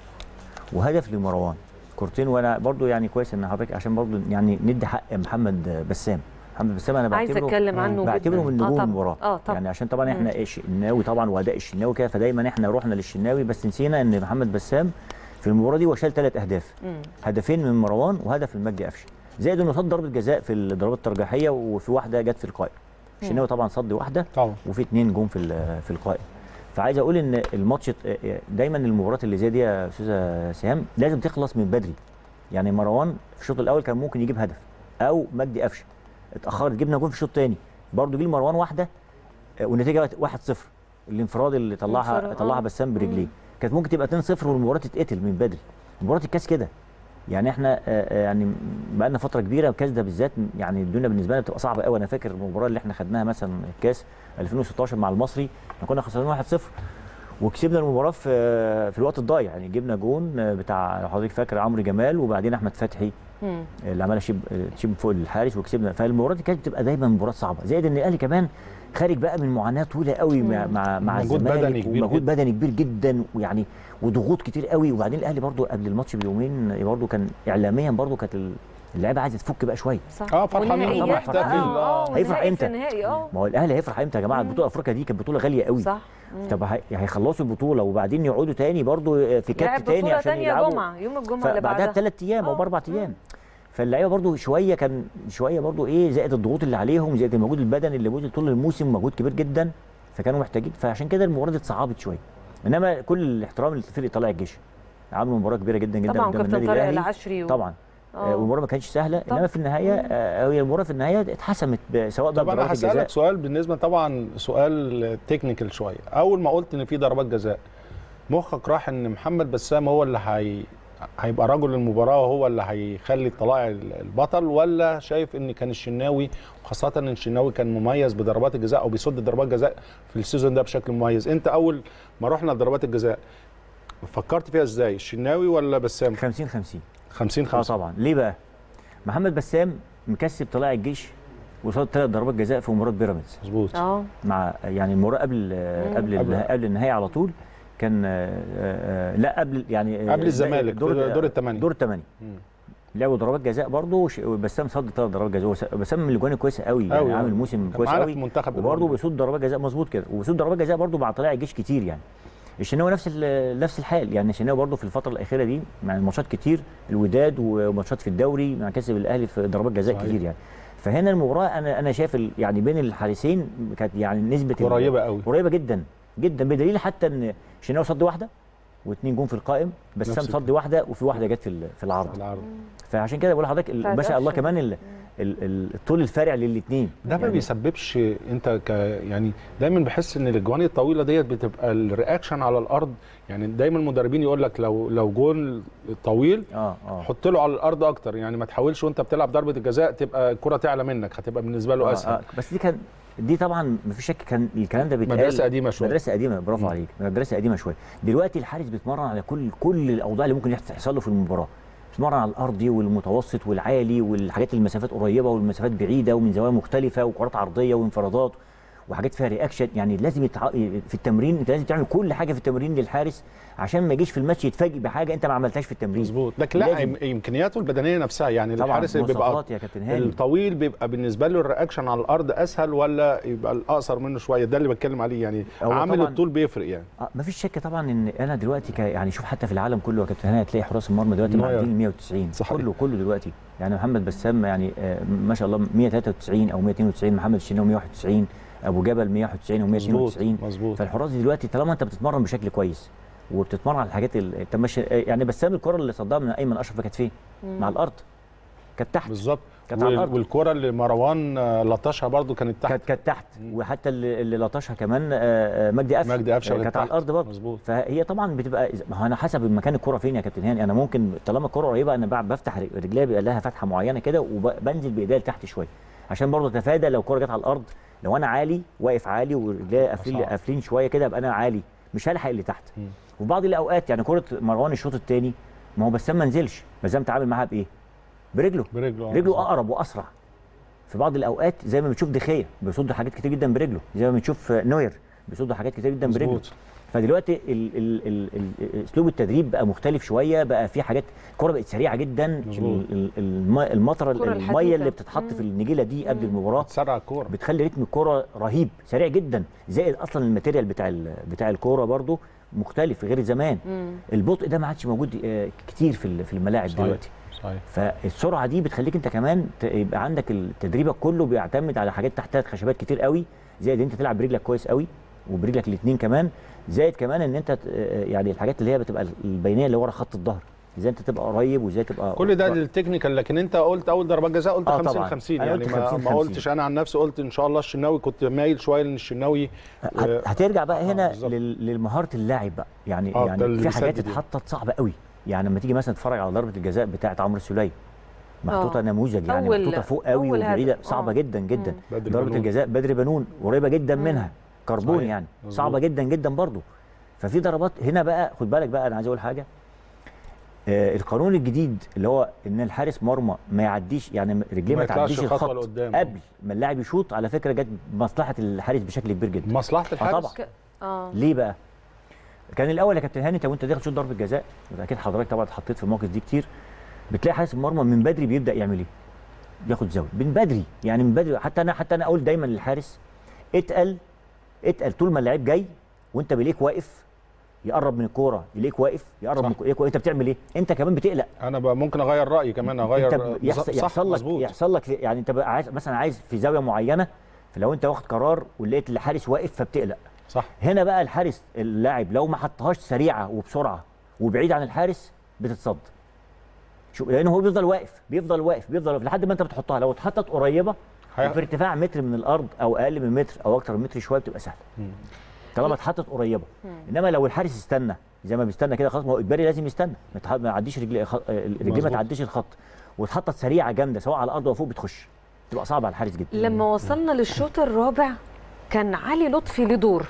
وهدف لمروان كورتين وانا برضو يعني كويس ان حضرتك عشان برضو يعني ندي حق محمد بسام محمد بسام انا عايزه بعتبره اتكلم عنه بعتبره جداً. من آه نجوم طبعاً. المباراه اه طبعا يعني عشان طبعا احنا الشناوي طبعا واداء الشناوي كده فدايما احنا رحنا للشناوي بس نسينا ان محمد بسام في المباراه دي هو شال ثلاث اهداف مم. هدفين من مروان وهدف لمجدي قفشه زائد انه صد ضربه جزاء في الضربات الترجيحيه وفي واحده جت في القائم الشناوي طبعا صد واحده طبعا وفي اثنين جون في ال- في القائم فعايز اقول ان الماتش دايما المباريات اللي زي دي يا استاذه سهام لازم تخلص من بدري يعني مروان في الشوط الاول كان ممكن يجيب هدف او مجدي قفشه اتاخرت جبنا جون في الشوط الثاني برضه جه مروان واحده آه، والنتيجه بقت 1-0 الانفراد اللي طلعها انفراد، طلعها آه. بسام برجليه كانت ممكن تبقى 2-0 والمباراه تتقتل من بدري مباراه الكاس كده يعني احنا آه، آه، يعني بقى لنا فتره كبيره الكاس ده بالذات يعني الدنيا بالنسبه لنا بتبقى صعبه قوي انا فاكر المباراه اللي احنا خدناها مثلا الكاس 2016 مع المصري احنا كنا خسرانين 1-0 وكسبنا المباراه في في الوقت الضايع يعني جبنا جون بتاع لو حضرتك فاكر عمرو جمال وبعدين احمد فتحي مم. اللي عملها شيب شيب فوق الحارس وكسبنا فالمباراه دي كانت بتبقى دايما مباراه صعبه زائد ان الاهلي كمان خارج بقى من معاناه طويله قوي مع مع, مع مجهود الزمالك بدني كبير ومجهود جدا. بدني كبير جدا ويعني وضغوط كتير قوي وبعدين الاهلي برضو قبل الماتش بيومين برضو كان اعلاميا برضو كانت اللعيبه عايزه تفك بقى شويه صح اه فرحانين والنهائيات طبعاً، ومحتفل اه آه. اه هيفرح والنهائي إمتى؟ في النهائي اه ما هو الاهلي هيفرح امتى يا جماعه البطوله الافريقيه دي كانت بطوله غاليه قوي صح طب هي- هيخلصوا البطوله وبعدين يقعدوا تاني برضو في لعب كات تاني بطوله عشان ثانيه يلعبوا جمعه يوم الجمعه اللي فبعدها بعدها بثلاث ايام او آه. باربع ايام فاللعيبه برضو شويه كان شويه برضو ايه زائد الضغوط اللي عليهم زائد المجهود البدني اللي بذل طول الموسم مجهود كبير جدا فكانوا محتاجين فعشان كده المباراه دي اتصعبت شويه انما كل الاحترام لفرقه طلائع الجيش عملوا مباراه كبيره جدا جدا طبعا قدام كابتن النادي طارق الاهلي العشري و... طبعا آه، آه. والمباراه ما كانتش سهله طب. انما في النهايه آه، هي المباراه في النهايه اتحسمت ب- سواء طب انا ضربات الجزاء هسالك سؤال بالنسبه طبعا سؤال تكنيكال شويه اول ما قلت ان في ضربات جزاء مخك راح ان محمد بسام هو اللي هي هيبقى رجل المباراه وهو اللي هيخلي طلائع البطل ولا شايف ان كان الشناوي خاصه ان الشناوي كان مميز بضربات الجزاء او بيصد ضربات جزاء في السيزون ده بشكل مميز انت اول ما رحنا لضربات الجزاء فكرت فيها ازاي الشناوي ولا بسام 50 50 50 اه 50 طبعا ليه بقى محمد بسام مكسب طلائع الجيش وصاد ثلاث ضربات جزاء في مباراه بيراميدز مظبوط اه مع يعني المباراه قبل مم. قبل قبل- النها- قبل النهائي على طول كان آه، آه، لا قبل يعني آه، قبل الزمالك، دور دور- دور الثمانية. دور الثمانيه مم. لعبوا ضربات جزاء برضه وش- وبسام صد ثلاث ضربات جزاء وس- بسام من الاجوان كويسه قوي يعني أوي، عامل أوي. موسم كان كويس معانا قوي في منتخب وبرضه الأولمبي. بيصد ضربات جزاء مظبوط كده وبيصد ضربات جزاء برضه مع طلائع الجيش كتير يعني الشناوي نفس ال- نفس الحال يعني الشناوي برضه في الفتره الاخيره دي يعني ماتشات كتير الوداد وماتشات في الدوري مع كسب الاهلي في ضربات جزاء صحيح. كتير يعني فهنا المباراه انا انا شايف ال- يعني بين الحارسين كانت يعني نسبه ال- قريبه قوي قريبه جدا جدا بدليل حتى ان الشناوي صد واحده واثنين جون في القائم بسام نفس صد واحده وفي واحده جت في ال- في العرض العرض فعشان كده بقول لحضرتك ال- ما شاء الله كمان ال- ال- ال- الطول الفارع للاثنين ده ما بيسببش انت ك يعني دايما بحس ان الاجوان الطويله ديت بتبقى الرياكشن على الارض يعني دايما المدربين يقول لك لو لو جون طويل اه اه حط له على الارض اكتر يعني ما تحاولش وانت بتلعب ضربه الجزاء تبقى الكره تعلى منك هتبقى بالنسبه له آه، اسهل آه بس دي كان دي طبعا ما فيش شك كان الكلام ده بيتقال مدرسه قديمه شويه مدرسه قديمه برافو مم. عليك مدرسه قديمه شويه دلوقتي الحارس بيتمرن على كل كل الاوضاع اللي ممكن يحصل له في المباراه بيتمرن على الارضي والمتوسط والعالي والحاجات المسافات قريبه والمسافات بعيده ومن زوايا مختلفه وكرات عرضيه وانفرادات وحاجات فيها رياكشن يعني لازم يتع... في التمرين انت لازم تعمل كل حاجه في التمرين للحارس عشان ما يجيش في الماتش يتفاجئ بحاجه انت ما عملتهاش في التمرين مظبوط لكن لا لازم. إم- امكانياته البدنيه نفسها يعني طبعا الحارس اللي بيبقى مواصفات يا كابتن هاني الطويل بيبقى بالنسبه له الرياكشن على الارض اسهل ولا يبقى الاقصر منه شويه ده اللي بتكلم عليه يعني هو عامل طبعاً- الطول بيفرق يعني آه مفيش شك طبعا ان انا دلوقتي ك يعني شوف حتى في العالم كله يا كابتن هاني هتلاقي حراس المرمى دلوقتي نوير. معديين 190 صحيح. كله كله دلوقتي يعني محمد بسام يعني آه ما شاء الله 193 او 292 محمد الشناوي 191 ابو جبل 191 او مظبوط 192 مظبوط فالحراس دي دلوقتي طالما انت بتتمرن بشكل كويس وبتتمرن على الحاجات ال- انت مش يعني بسام الكره اللي صدها من ايمن اشرف كانت فين؟ مع الارض كانت تحت بالظبط كانت على وال- الأرض. والكره اللي مروان آه، لطشها برضو كانت تحت كانت كانت تحت مم. وحتى اللي اللي لطشها كمان آه، آه، مجدي قفشه مجدي قفشه آه، كانت كانت على تحت. الارض برضه مظبوط فهي طبعا بتبقى ما هو انا حسب مكان الكره فين يا كابتن هاني انا ممكن طالما الكره قريبه انا بع- بفتح رجليها بيبقى لها فتحه معينه كده وبنزل بايديا لتحت شويه عشان برضه اتفادى لو الكره جت على الارض لو انا عالي واقف عالي ورجليا قافلين صعب. قافلين شويه كده ابقى انا عالي مش هلحق اللي تحت مم. وفي بعض الاوقات يعني كره مروان الشوط الثاني ما هو بسام ما نزلش بسام تعامل معاها بايه؟ برجله برجله آه، رجله بالظبط. اقرب واسرع في بعض الاوقات زي ما بنشوف دخيه بيصد حاجات كتير جدا برجله زي ما بنشوف نوير بيصد حاجات كتير جدا برجله مظبوط فدلوقتي ال ال ال ال اسلوب التدريب بقى مختلف شويه بقى في حاجات الكوره بقت سريعه جدا مظبوط. ال- ال- الم- المطره الكرة الميه الحديثة. اللي بتتحط في مم. النجيله دي قبل المباراه تسرع الكوره بتخلي رتم الكوره رهيب سريع جدا زائد اصلا الماتيريال بتاع ال- بتاع الكوره برضو مختلف غير زمان مم. البطء ده ما عادش موجود آه، كتير في ال- في الملاعب صحيح. دلوقتي صحيح فالسرعه دي بتخليك انت كمان ت- يبقى عندك ال- تدريبك كله بيعتمد على حاجات تحتها خشبات كتير قوي زائد انت تلعب برجلك كويس قوي وبرجلك الاثنين كمان زائد كمان ان انت ت- يعني الحاجات اللي هي بتبقى البينيه اللي ورا خط الظهر ازاي انت تبقى قريب وازاي تبقى كل ده للتكنيكال لكن انت قلت اول ضربات جزاء قلت آه 50 طبعاً. 50 أنا يعني قلت ما, 50 ما قلتش انا عن نفسي قلت ان شاء الله الشناوي كنت مايل شويه لان الشناوي هت- هترجع بقى آه، هنا بالظبط. لل- للمهاره اللاعب بقى يعني آه، ده يعني اللي في حاجات بيسدد يعني. اتحطت صعبه قوي يعني لما تيجي مثلا تتفرج على ضربه الجزاء بتاعت عمرو السوليه محطوطه آه. نموذج يعني أول- محطوطه فوق قوي أول وبعيده هدف. صعبه آه. جدا جدا مم. بدري ضربه بنون. الجزاء بدري بنون قريبه جدا مم. منها كربون صحيح. يعني مظبوط. صعبه جدا جدا برضو ففي ضربات هنا بقى خد بالك بقى انا عايز اقول حاجه آه القانون الجديد اللي هو ان الحارس مرمى ما يعديش يعني رجليه ما ما يطلعش تعديش خطوة الخط لقدام. قبل ما اللاعب يشوط على فكره جت مصلحه الحارس بشكل كبير جدا مصلحه الحارس طبعاً. ك- اه ليه بقى؟ كان الاول يا كابتن هاني انت وانت داخل تشوط ضربه جزاء اكيد حضرتك طبعا اتحطيت في المواقف دي كتير بتلاقي حارس المرمى من بدري بيبدا يعمل ايه؟ ياخد زاويه من بدري يعني من بدري حتى انا حتى انا اقول دايما للحارس اتقل اتقل طول ما اللعيب جاي وانت بليك واقف يقرب من الكوره يليك واقف يقرب صح. من الكوره يليك واقف. انت بتعمل ايه؟ انت كمان بتقلق انا بقى ممكن اغير رايي كمان اغير انت ب- يحصل, صح يحصل لك مظبوط. يحصل لك يعني انت بقى عايز مثلا عايز في زاويه معينه فلو انت واخد قرار ولقيت الحارس واقف فبتقلق صح هنا بقى الحارس اللاعب لو ما حطهاش سريعه وبسرعه وبعيد عن الحارس بتتصد شوف لان هو بيفضل واقف بيفضل واقف بيفضل واقف لحد ما انت بتحطها لو اتحطت قريبه هي- وفي ارتفاع متر من الارض او اقل من متر او اكتر من متر شويه بتبقى سهله طالما اتحطت قريبه انما لو الحارس استنى زي ما بيستنى كده خلاص ما هو اجباري لازم يستنى ما يتح- ما يعديش رجليه خ- رجليه ما مظبوط. تعديش الخط واتحطت سريعه جامده سواء على الارض او فوق بتخش تبقى صعبه على الحارس جدا لما وصلنا للشوط الرابع كان علي لطفي له دور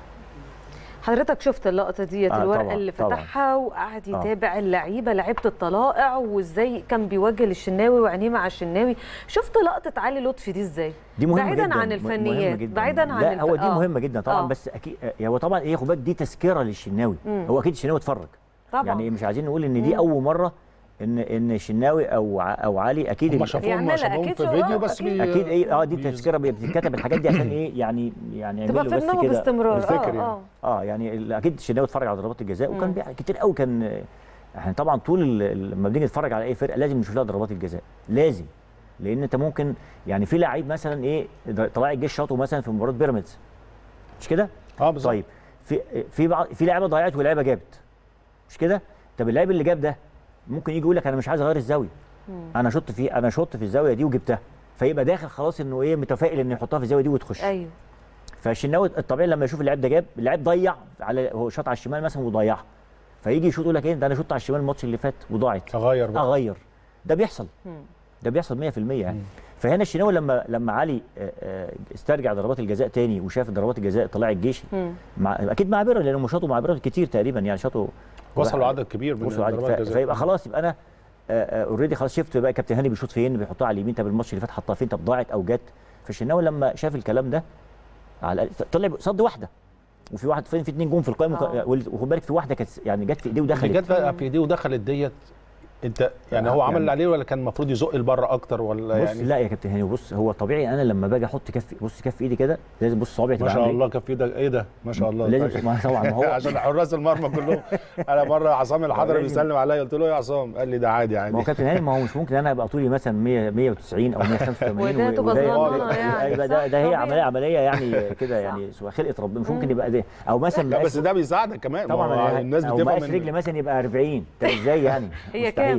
حضرتك شفت اللقطه ديت آه، الورقه طبعاً، اللي طبعاً. فتحها وقعد آه. يتابع اللعيبه لعيبه الطلائع وازاي كان بيوجه للشناوي وعينيه مع الشناوي شفت لقطه علي لطفي دي ازاي دي مهمه بعيدا جدا عن مهمة الفنيات جداً. بعيدا عن لا الف- هو دي آه. مهمه جدا طبعا آه. بس اكيد يعني هو طبعا ايه خد بالك دي تذكره للشناوي مم. هو اكيد الشناوي اتفرج طبعا يعني مش عايزين نقول ان دي مم. اول مره ان ان الشناوي او ع- او علي اكيد هم ال- شافوهم يعملها، شافوهم أكيد في شافوها، فيديو بس أكيد. بي- اكيد ايه اه دي بي- تذكره بتتكتب الحاجات دي عشان ايه يعني يعني تبقى يعملوا في بس دماغه كده باستمرار بالفكر اه يعني. اه اه يعني ال- اكيد الشناوي اتفرج على ضربات الجزاء وكان مم. بي- كتير قوي كان احنا طبعا طول ال- ال- لما بنيجي نتفرج على اي فرقه لازم نشوف لها ضربات الجزاء لازم لان انت ممكن يعني في لعيب مثلا ايه طلائع الجيش شاطه مثلا في مباراه بيراميدز مش كده؟ اه بالظبط طيب في في بعض في لعيبه ضيعت ولعيبه جابت مش كده؟ طب اللعيب اللي جاب ده ممكن يجي يقول لك انا مش عايز اغير الزاويه انا شط في انا شط في الزاويه دي وجبتها فيبقى داخل خلاص انه ايه متفائل انه يحطها في الزاويه دي وتخش ايوه فالشناوي الطبيعي لما يشوف اللاعب ده جاب اللاعب ضيع على هو شاط على الشمال مثلا وضيعها فيجي يشوط يقول لك ايه ده انا شوط على الشمال الماتش اللي فات وضاعت اغير بقى اغير ده بيحصل ده بيحصل 100% يعني فهنا الشناوي لما لما علي آه، آه، استرجع ضربات الجزاء تاني وشاف ضربات الجزاء طلع الجيش مم. مع اكيد مع بيراميدز لانهم شاطوا مع بيراميدز كتير تقريبا يعني شاطوا وصلوا عدد كبير من وصلوا عدد ضربات ف- الجزاء. فيبقى خلاص يبقى انا اوريدي خلاص شفت بقى كابتن هاني بيشوط فين بيحطها على اليمين طب الماتش اللي فات حطها فين طب ضاعت او جت فالشناوي لما شاف الكلام ده على الأقل- طلع صد واحده وفي واحد فين في اتنين جون في القائمه آه. وال- وخد بالك في واحده كانت يعني جت في ايديه اللي ودخلت جت بقى في ايديه ودخلت ديت انت يعني آه، هو عمل يعني- اللي عليه ولا كان المفروض يزق لبره اكتر ولا بص يعني لا يا كابتن هاني بص هو طبيعي انا لما باجي احط كف بص كف ايدي كده لازم بص صوابعي ما تبقى شاء عاملة الله كان في ده ايه ده ما شاء الله لازم طيب. ما طبعا ما هو عشان حراس المرمى كلهم انا مره عصام الحضري لازم. بيسلم عليا قلت له يا عصام قال لي ده عادي ما هو عادي كابتن هاني ما هو مش ممكن انا ابقى طولي مثلا 100 190 او 185 وده و- تبقى وده- صغننة ده- يعني، يبقى ده صح؟ ده هي طبيعي. عمليه عمليه يعني كده يعني سواء خلقه ربنا مش ممكن يبقى ده او مثلا لا مقاس- بس ده بيساعدك كمان ما طبعا هو أنا- الناس او بتفهم مقاس رجلي ان مثلا يبقى 40 طب ازاي يعني هي مستحيل.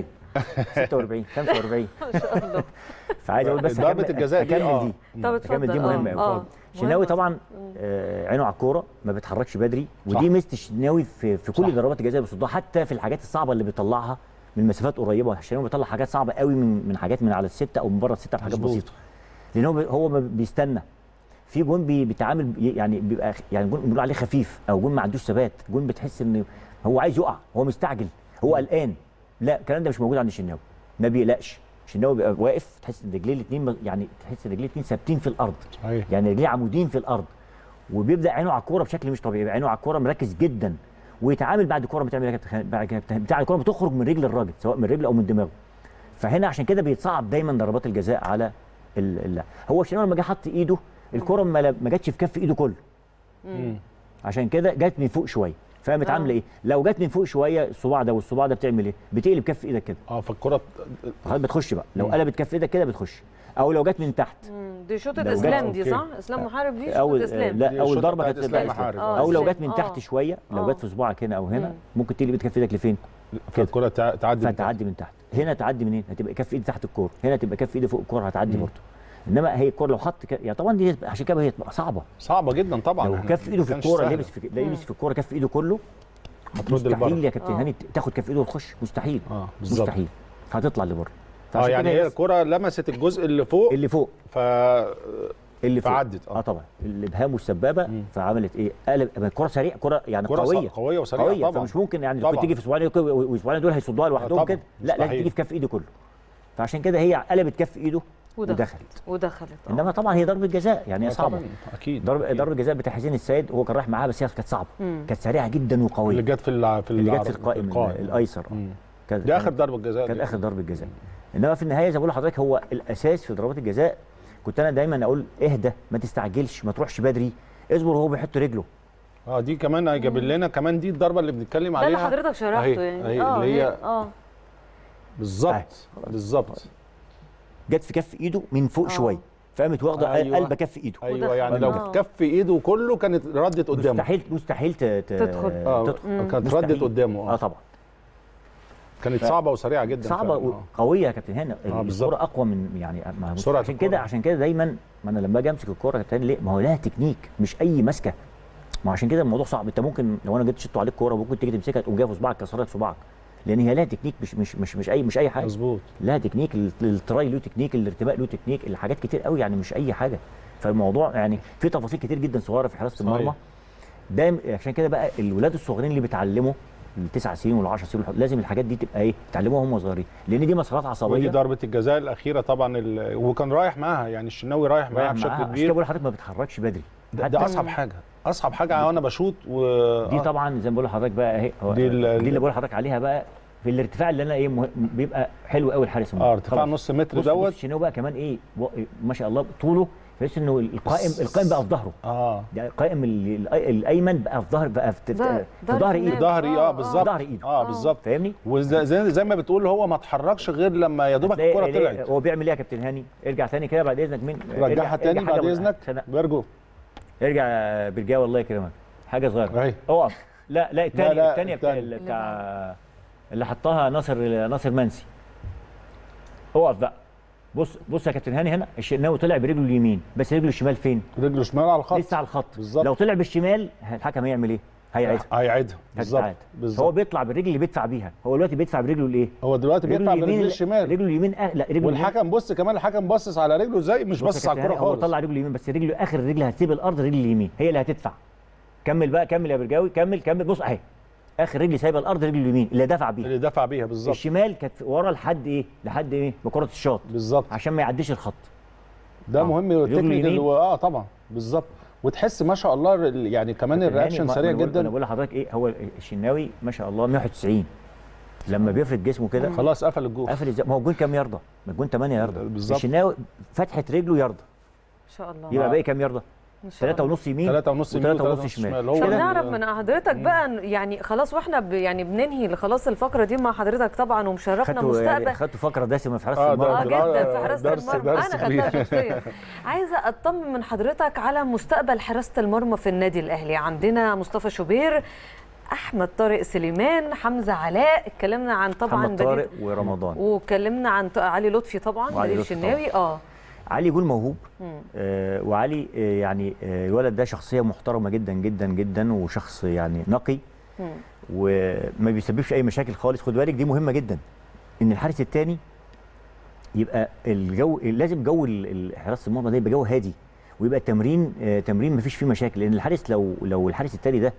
46 45 ما شاء الله فعايز اقول بس ضربة أكمل- الجزاء دي، اكمل آه. دي طب اكمل اتفضل دي مهمه اه قوي اه الشناوي مهمة. طبعا آه، عينه على الكوره ما بيتحركش بدري ودي صح. ميزه الشناوي في في كل صح. ضربات الجزاء اللي بيصدها حتى في الحاجات الصعبه اللي بيطلعها من مسافات قريبه الشناوي بيطلع حاجات صعبه قوي من من حاجات من على السته او من بره السته حاجات مظبوط. بسيطه لان هو بي- هو ما بيستنى في جون بي- بيتعامل بي- يعني بيبقى خ- يعني جون بنقول عليه خفيف او جون ما عندوش ثبات جون بتحس ان هو عايز يقع هو مستعجل هو قلقان لا الكلام ده مش موجود عند الشناوي ما بيقلقش الشناوي بيبقى واقف تحس ان رجليه الاثنين يعني تحس ان رجليه الاثنين ثابتين في الارض صحيح يعني رجليه عمودين في الارض وبيبدا عينه على الكوره بشكل مش طبيعي عينه على الكوره مركز جدا ويتعامل بعد الكوره بتعمل ايه يا كابتن خالد؟ بعد كده بتاع الكوره بتخرج من رجل الراجل سواء من رجله او من دماغه فهنا عشان كده بيتصعب دايما ضربات الجزاء على ال- اللاعب هو الشناوي لما جه حط ايده الكوره ما ل- ما جاتش في كف ايده كله مم. عشان كده جت من فوق شويه فقامت آه. عامله ايه لو جت من فوق شويه الصباع ده والصباع ده بتعمل ايه بتقلب كف ايدك كده اه فالكره خلاص بتخش بقى لو مم. قلبت كف ايدك كده بتخش او لو جت من تحت مم. دي شوطة لو جت- اسلام دي أوكي. صح؟ اسلام محارب دي اول شوطة اسلام لا دي اول الشوطة ضربه بتاعت كانت إسلام تبقى محارب. آه، او لو إسلام. جت من آه. تحت شويه لو آه. جت في صباعك هنا او هنا مم. ممكن تقلب كف ايدك لفين فالكره تع- تعدي من تحت. فتعدي من تحت هنا تعدي منين هتبقى كف ايدي تحت الكوره هنا تبقى كف ايدي فوق الكوره هتعدي برضه انما هي الكوره لو حط ك... يعني طبعا دي عشان كده هي تبقى صعبه صعبه جدا طبعا لو إحنا كف ايده ما في كانش الكوره سهلة. لبس في لبس في الكوره كف ايده كله هترد لبره مستحيل يا كابتن آه. هاني تاخد كف ايده وتخش مستحيل اه بالظبط مستحيل هتطلع لبره اه فعشان يعني كده هي بس الكره لمست الجزء اللي فوق اللي فوق ف اللي فوق فعدت، آه. اه طبعا الابهام والسبابه مم. فعملت ايه قلب ما الكره سريعه كره يعني كرة قويه ص- قويه وسريعه قويه طبعا فمش ممكن يعني طبعاً. كنت تيجي في اسبوعين كده واسبوعين دول هيصدوها لوحدهم طبعاً. كده لا لازم مستحيل. تيجي في كف ايده كله فعشان كده هي قلبت كف ايده ودخلت ودخلت ودخلت آه. انما طبعا هي ضربه جزاء يعني هي آه صعبه طبعاً، اكيد ضرب أكيد. ضربه جزاء بتاع حسين السيد هو كان رايح معاها بس هي كانت صعبه مم. كانت سريعه جدا اللي وقويه جت في الع... في اللي جت العرض- في القائم القائم. الايسر مم. كانت دي اخر ضربه جزاء كانت دي. اخر ضربه جزاء انما في النهايه زي ما بقول لحضرتك هو الاساس في ضربات الجزاء كنت انا دايما اقول اهدى ما تستعجلش ما تروحش بدري اصبر وهو بيحط رجله اه دي كمان جاب لنا كمان دي الضربه اللي بنتكلم ده عليها اللي حضرتك شرحته أهي، يعني أهي، اه اللي هي- اه بالظبط بالظبط جت في كف ايده من فوق آه. شويه فقامت واخده أيوة. قلبه كف ايده ايوه ودخل. يعني لو آه. كف ايده كله كانت ردت قدامه مستحيل مستحيل ت- ت- تدخل. اه تدخل كانت مستحيل. ردت قدامه اه طبعا كانت صعبه وسريعه جدا صعبه فعلاً. آه. وقويه يا كابتن هنا آه، بالظبط. الكوره اقوى من يعني ما هو سرعة عشان الكرة. كده عشان كده دايما ما انا لما اجي امسك الكوره يا كابتن ليه ما هو لها تكنيك مش اي مسكه ما عشان كده الموضوع صعب انت ممكن لو انا جيت شطوا عليك كوره ممكن تيجي تمسكها تقوم جايه في صباعك كسر لك صباعك لان هي لها تكنيك مش مش مش مش اي مش اي حاجه مظبوط لها تكنيك ال- التراي له تكنيك الارتباك له تكنيك الحاجات كتير قوي يعني مش اي حاجه فالموضوع يعني في تفاصيل كتير جدا صغيره في حراسه صحيح. المرمى ده عشان كده بقى الولاد الصغيرين اللي بيتعلموا التسع سنين والعشر سنين لازم الحاجات دي تبقى ايه يتعلموها وهم صغيرين لان دي مسارات ودي عصبيه ضربه الجزاء الاخيره طبعا ال... وكان رايح معاها يعني الشناوي رايح معاها رايح بشكل معاها. عشان كده كبير بقول لحضرتك ما بتتحركش بدري ده, حتى ده اصعب حاجه اصعب حاجه وانا بشوط و دي آه. طبعا زي ما بقول لحضرتك بقى اهي هو- دي دي, ال- اللي بقول لحضرتك عليها بقى في الارتفاع اللي انا ايه مه- بيبقى حلو قوي الحارس اه ارتفاع خلاص. نص متر بص دوت بص الشناوي بقى كمان ايه و- ما شاء الله طوله تحس انه القائم القائم بقى في ظهره اه يعني القائم ال- ال- الايمن بقى في ظهر بقى في, ظهر- في ظهر ظهر الشمال. ايده ظهري اه آه، آه. بالظبط ظهر إيده. اه بالظبط فاهمني وزي زي, زي ما بتقول هو ما اتحركش غير لما يا دوبك هتلاقي- الكره ليه- طلعت هو بيعمل ايه يا كابتن هاني ارجع تاني كده بعد اذنك مين رجعها تاني ارجع حاجة بعد بقى. اذنك عشان- برجو ارجع يا برجاوي والله يكرمك حاجه صغيره اهي اقف لا لا الثانيه لا، الثانيه بتاع التانية. بتاع اللي حطها ناصر ناصر منسي اقف بقى بص بص يا كابتن هاني هنا الشناوي طلع برجله اليمين بس رجله الشمال فين؟ رجله شمال على الخط لسه على الخط بالظبط. لو طلع بالشمال الحكم هيعمل ايه؟ هيعيدها هيعيدها بالظبط هتتعاد. هو بالظبط بيطلع بالرجل اللي بيدفع بيها هو دلوقتي بيدفع برجله الايه؟ هو دلوقتي بيطلع برجله اليمين- الشمال رجله اليمين أه لا رجله اليمين- والحكم بص كمان الحكم باصص على رجله ازاي مش بص باصص يا على كابتن الكوره هاني، هو خالص طلع رجله اليمين بس رجله اخر الرجل هتسيب الارض رجل اليمين هي اللي هتدفع كمل بقى كمل يا برجاوي كمل كمل بص اهي اخر رجل سايبه الارض رجل اليمين اللي دفع بيها اللي دفع بيها بالظبط الشمال كانت ورا لحد ايه لحد ايه بكره الشاط بالظبط عشان ما يعديش الخط ده آه. مهم رجله التكنيك اليمين. اللي هو اه طبعا بالظبط وتحس ما شاء الله ال- يعني كمان يعني الرياكشن ما- سريع أنا بقول- انا جدا بقول لحضرتك ايه هو الشناوي ما شاء الله 191 لما بيفرد جسمه كده خلاص قفل الجول قفل ازاي ما هو الجون كام يارده ما الجون 8 يارده بالظبط. الشناوي فتحه رجله يارده ان شاء الله يبقى آه. باقي كام يارده إن شاء 3 الله. ونص يمين ثلاثة ونص يمين وثلاثة وثلاثة ونص ونص شمال شمال. مش هو طب كده؟ نعرف من حضرتك بقى إن- يعني خلاص واحنا ب- يعني بننهي خلاص الفقره دي مع حضرتك طبعا ومشرفنا خدتوا يعني مستقبل خدتوا فقره دسمه في حراسه آه، ده- المرمى اه ده- جدا ده في حراسه درس- المرمى درس انا كبير. خدتها شخصيا عايزه اطمن من حضرتك على مستقبل حراسه المرمى في النادي الاهلي عندنا مصطفى شوبير احمد طارق سليمان حمزه علاء اتكلمنا عن طبعا محمد بديل- طارق ورمضان واتكلمنا عن ط- علي لطفي طبعا وعلي بديل لطفي الشناوي اه علي جول موهوب مم. آه وعلي آه يعني آه الولد ده شخصيه محترمه جدا جدا جدا وشخص يعني نقي مم. وما بيسببش اي مشاكل خالص خد بالك دي مهمه جدا ان الحارس الثاني يبقى الجو لازم جو ال- ال- حراسه المرمى ده يبقى جو هادي ويبقى التمرين آه تمرين ما فيش فيه مشاكل لان الحارس لو لو الحارس الثاني ده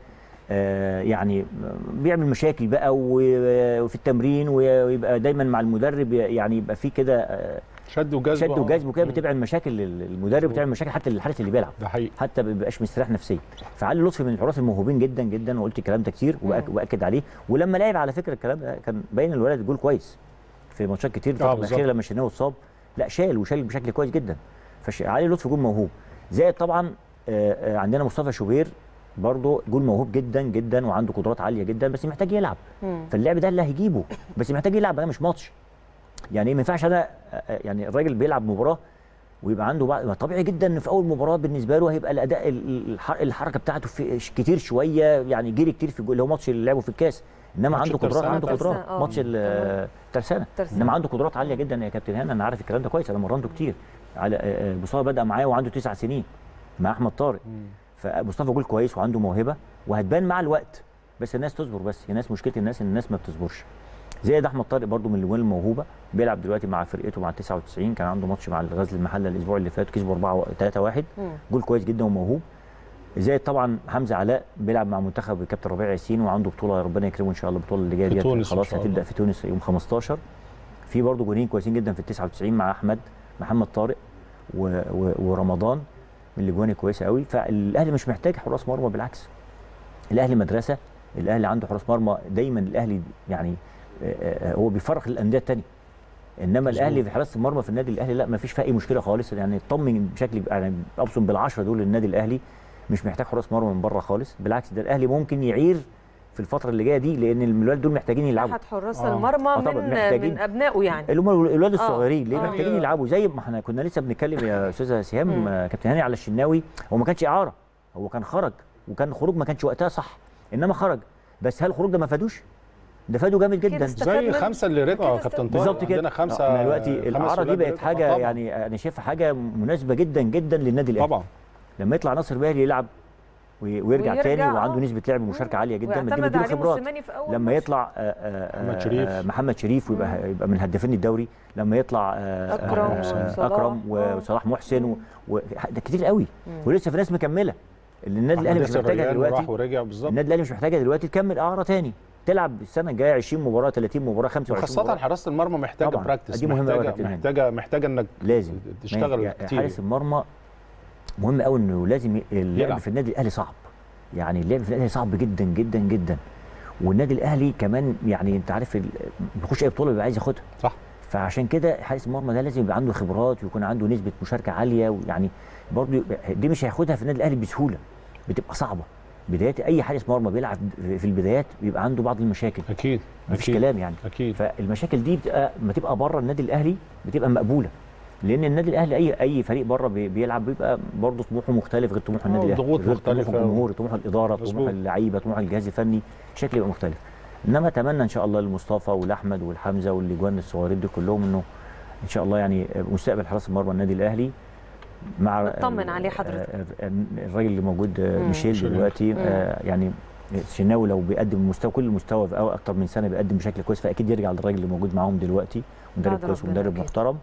آه يعني بيعمل مشاكل بقى و- وفي التمرين ويبقى دايما مع المدرب يعني يبقى في كده آه شد وجذب شد آه. وجذب وكده مم. بتبعد مشاكل للمدرب بتعمل مشاكل حتى للحارس اللي بيلعب ده حقيقي حتى ما بيبقاش مستريح نفسيا فعلي لطفي من الحراس الموهوبين جدا جدا وقلت الكلام ده كتير وأك- واكد عليه ولما لعب على فكره الكلام ده كان باين الولد جول كويس في ماتشات كتير الفتره بالظبط. الاخيره لما الشناوي اتصاب لا شال وشال بشكل كويس جدا فعلي لطفي جول موهوب زائد طبعا آه، آه، عندنا مصطفى شوبير برضه جول موهوب جدا جدا وعنده قدرات عاليه جدا بس محتاج يلعب مم. فاللعب ده اللي هيجيبه بس محتاج يلعب ده مش ماتش يعني ما ينفعش انا يعني الراجل بيلعب مباراه ويبقى عنده بعض طبيعي جدا ان في اول مباراه بالنسبه له هيبقى الاداء ال- الح- الحركه بتاعته في ش- كتير شويه يعني جري كتير في الجو- اللي هو ماتش اللي لعبه في الكاس انما ماتش عنده قدرات الترسانة عنده طبعاً. قدرات الترسانة، آه. ماتش ال- تمام. الترسانه الترسانة. انما عنده قدرات عاليه جدا يا كابتن هنا انا عارف الكلام ده كويس انا مرنته كتير على آه، آه، مصطفى بدا معايا وعنده تسع سنين مع احمد طارق مم. فمصطفى جول كويس وعنده موهبه وهتبان مع الوقت بس الناس تصبر بس الناس مشكله الناس ان الناس ما بتصبرش زائد احمد طارق برضو من الاجوان الموهوبه بيلعب دلوقتي مع فرقته مع 99 كان عنده ماتش مع الغزل المحله الاسبوع اللي فات كسبوا 4 3 1 مم. جول كويس جدا وموهوب زائد طبعا حمزه علاء بيلعب مع منتخب الكابتن ربيع ياسين وعنده بطوله ربنا يكرمه ان شاء الله البطوله اللي جايه في ديت تونس إن خلاص شاء هتبدا الله. في تونس يوم 15 في برضه جولين كويسين جدا في ال 99 مع احمد محمد طارق و... و... ورمضان من الاجوان الكويسه قوي فالاهلي مش محتاج حراس مرمى بالعكس الاهلي مدرسه الاهلي عنده حراس مرمى دايما الاهلي يعني آه، آه، هو بيفرق الانديه الثانيه انما مظبوط. الاهلي في حراسه المرمى في النادي الاهلي لا ما فيش فيها اي مشكله خالص يعني اطمن بشكل يعني ابصم بالعشره دول للنادي الاهلي مش محتاج حراس مرمى من بره خالص بالعكس ده الاهلي ممكن يعير في الفتره اللي جايه دي لان الولاد دول محتاجين يلعبوا احد حراس آه. المرمى آه طبعاً، من محتاجين. من ابنائه يعني اللي هم الولاد الصغيرين ليه آه. محتاجين يلعبوا زي ما احنا كنا لسه بنتكلم يا استاذه مم. سهام آه، كابتن هاني على الشناوي هو ما كانش اعاره هو كان خرج وكان خروج ما كانش وقتها صح انما خرج بس هل الخروج ده ما فادوش؟ ده فادوا جامد أكيد جدا استفاد زي من- خمسه اللي رجعوا يا أكيد كابتن طارق بالظبط كده عندنا خمسه احنا دلوقتي خمس الاعاره دي ولاد بقت رجعوا. حاجه طبعاً. يعني انا شايفها حاجه مناسبه جدا جدا للنادي الاهلي طبعا لما يطلع ناصر باهلي يلعب وي- ويرجع, ويرجع، تاني آه. وعنده نسبه لعب ومشاركه عاليه جدا ويعتمد مديله عليه خبرات موسيماني في أول لما ماتش. يطلع آه، آه، محمد آه، شريف. آه، محمد شريف ويبقى يبقى من هدافين الدوري لما يطلع آه، أكرم آه، وصلاح. اكرم آه. وصلاح محسن و- و- ده كتير قوي ولسه في ناس مكمله اللي النادي أحمد الاهلي مش ياسر محتاجها ريان دلوقتي راح ورجع بالظبط النادي الاهلي مش محتاجها دلوقتي تكمل اعاره تاني تلعب السنه الجايه 20 مباراه 30 مباراه 25 وخاصه مباراه حراسه المرمى محتاجه طبعاً. براكتس دي مهمة أوي يا محتاجه كابتن هاني. محتاجه محتاجه انك لازم تشتغل يعني كتير حارس المرمى مهم قوي انه لازم ي- اللعب يلعب. في النادي الاهلي صعب يعني اللعب في النادي الاهلي صعب جدا جدا جدا والنادي الاهلي كمان يعني انت عارف ال- بيخش اي بطوله بيبقى عايز ياخدها صح فعشان كده حارس المرمى ده لازم يبقى عنده خبرات ويكون عنده نسبه مشاركه عاليه ويعني برضه يبقى- دي مش هياخدها في النادي الاهلي بسهوله بتبقى صعبه بدايات اي حارس مرمى بيلعب في البدايات بيبقى عنده بعض المشاكل اكيد مفيش أكيد. كلام يعني اكيد فالمشاكل دي بتبقى ما تبقى بره النادي الاهلي بتبقى مقبوله لان النادي الاهلي اي اي فريق بره بي- بيلعب بيبقى برضه طموحه مختلف غير طموح النادي آه، الاهلي ضغوط غير مختلفة. طموح الجمهور طموح الاداره مظبوط. طموح اللعيبه طموح الجهاز الفني شكل يبقى مختلف انما اتمنى ان شاء الله لمصطفى والاحمد والحمزه والاجوان الصغيرين دول كلهم انه ان شاء الله يعني مستقبل حراس المرمى النادي الاهلي مع نطمن عليه حضرتك. آه، الراجل اللي موجود آه، مم. ميشيل ميشيل. دلوقتي آه، يعني الشناوي لو بيقدم مستوى كل المستوى في أو اكتر من سنه بيقدم بشكل كويس فاكيد يرجع للراجل اللي موجود معاهم دلوقتي مدرب بعد كويس ربنا ومدرب أكيد. محترم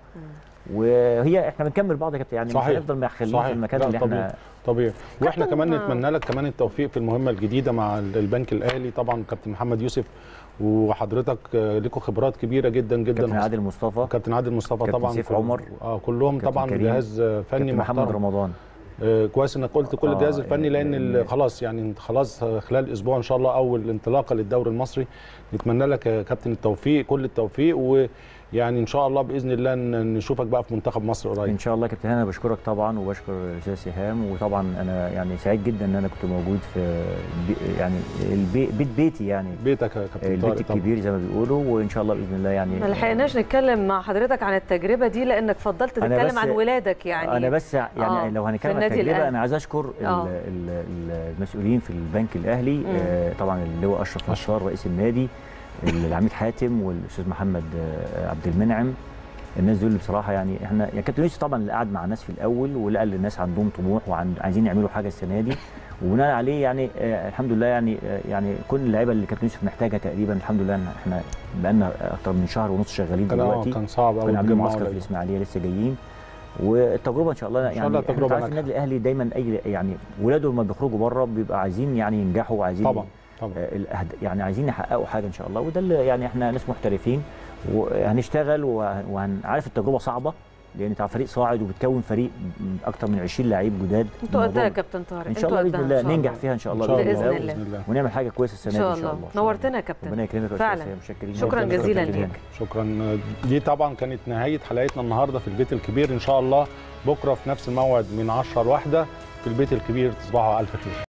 وهي احنا بنكمل بعض يا كابتن يعني صحيح. مش هنفضل مخليين صحيح. في المكان لا، اللي طبيعي. احنا طبيعي واحنا كابتن- كمان نتمنى لك كمان التوفيق في المهمه الجديده مع ال- البنك الاهلي طبعا كابتن محمد يوسف وحضرتك آه، لكم خبرات كبيره جدا جدا كابتن عادل مصطفى كابتن عادل مصطفى كابتن طبعا سيف كل- عمر. اه كلهم كابتن طبعا كريم. جهاز آه، فني كابتن محمد محترم رمضان آه، كويس انك قلت كل آه، الجهاز الفني لان ال- ال- خلاص يعني انت خلاص آه، خلال اسبوع ان شاء الله اول انطلاقه للدوري المصري نتمنى لك يا كابتن التوفيق كل التوفيق ويعني ان شاء الله باذن الله ن- نشوفك بقى في منتخب مصر قريب ان شاء الله يا كابتن انا بشكرك طبعا وبشكر الاستاذ سهام وطبعا انا يعني سعيد جدا ان انا كنت موجود في بي يعني البي بيت بيتي يعني بيتك يا كابتن البيت طارق طبعا الكبير زي ما بيقولوا وان شاء الله باذن الله يعني ما لحقناش نتكلم مع حضرتك عن التجربه دي لانك فضلت أنا تتكلم بس- عن ولادك يعني انا بس يعني آه، لو في هنتكلم عن النادي التجربه الأهلي. انا عايز اشكر ال- آه. ال- ال- المسؤولين في البنك الاهلي مم. آه، طبعا اللواء اشرف نصار رئيس النادي العميد حاتم والاستاذ محمد آه، عبد المنعم الناس دول بصراحه يعني احنا يعني كابتن يوسف طبعا اللي قعد مع الناس في الاول ولقى ان الناس عندهم طموح وعايزين يعملوا حاجه السنه دي وبناء عليه يعني آه الحمد لله يعني آه يعني كل اللعيبه اللي كابتن يوسف محتاجها تقريبا الحمد لله إن احنا بقالنا اكتر من شهر ونص شغالين كان آه، دلوقتي كان صعب قوي كنا عاملين معسكر في الاسماعيليه لسه جايين والتجربه ان شاء الله إن شاء الله يعني احنا تجربة عارف ناجحة. النادي الاهلي دايما اي يعني ولاده لما بيخرجوا بره بيبقى عايزين يعني ينجحوا وعايزين طبعا طبعا آه، الأهد- يعني عايزين يحققوا حاجه ان شاء الله وده اللي يعني احنا ناس محترفين وهنشتغل وه- وهنعرف التجربه صعبه لان انت فريق صاعد وبتكون فريق اكتر من 20 لعيب جداد انتوا قدها الموضوع- يا كابتن طارق ان شاء انتوا الله باذن قدها إن الله شاء ننجح فيها ان شاء إن الله شاء بإذن الله الله. باذن الله ونعمل حاجه كويسه السنه ان دي شاء ان شاء الله الله نورتنا يا كابتن ربنا يكرمك يا فعلا. أستاذ سامي. متشكرين شكراً جداً. جزيلاً شكراً ليك. شكرا دي طبعا كانت نهايه حلقتنا النهارده في البيت الكبير ان شاء الله بكره في نفس الموعد من 10 لواحده في البيت الكبير تصبحوا على الف خير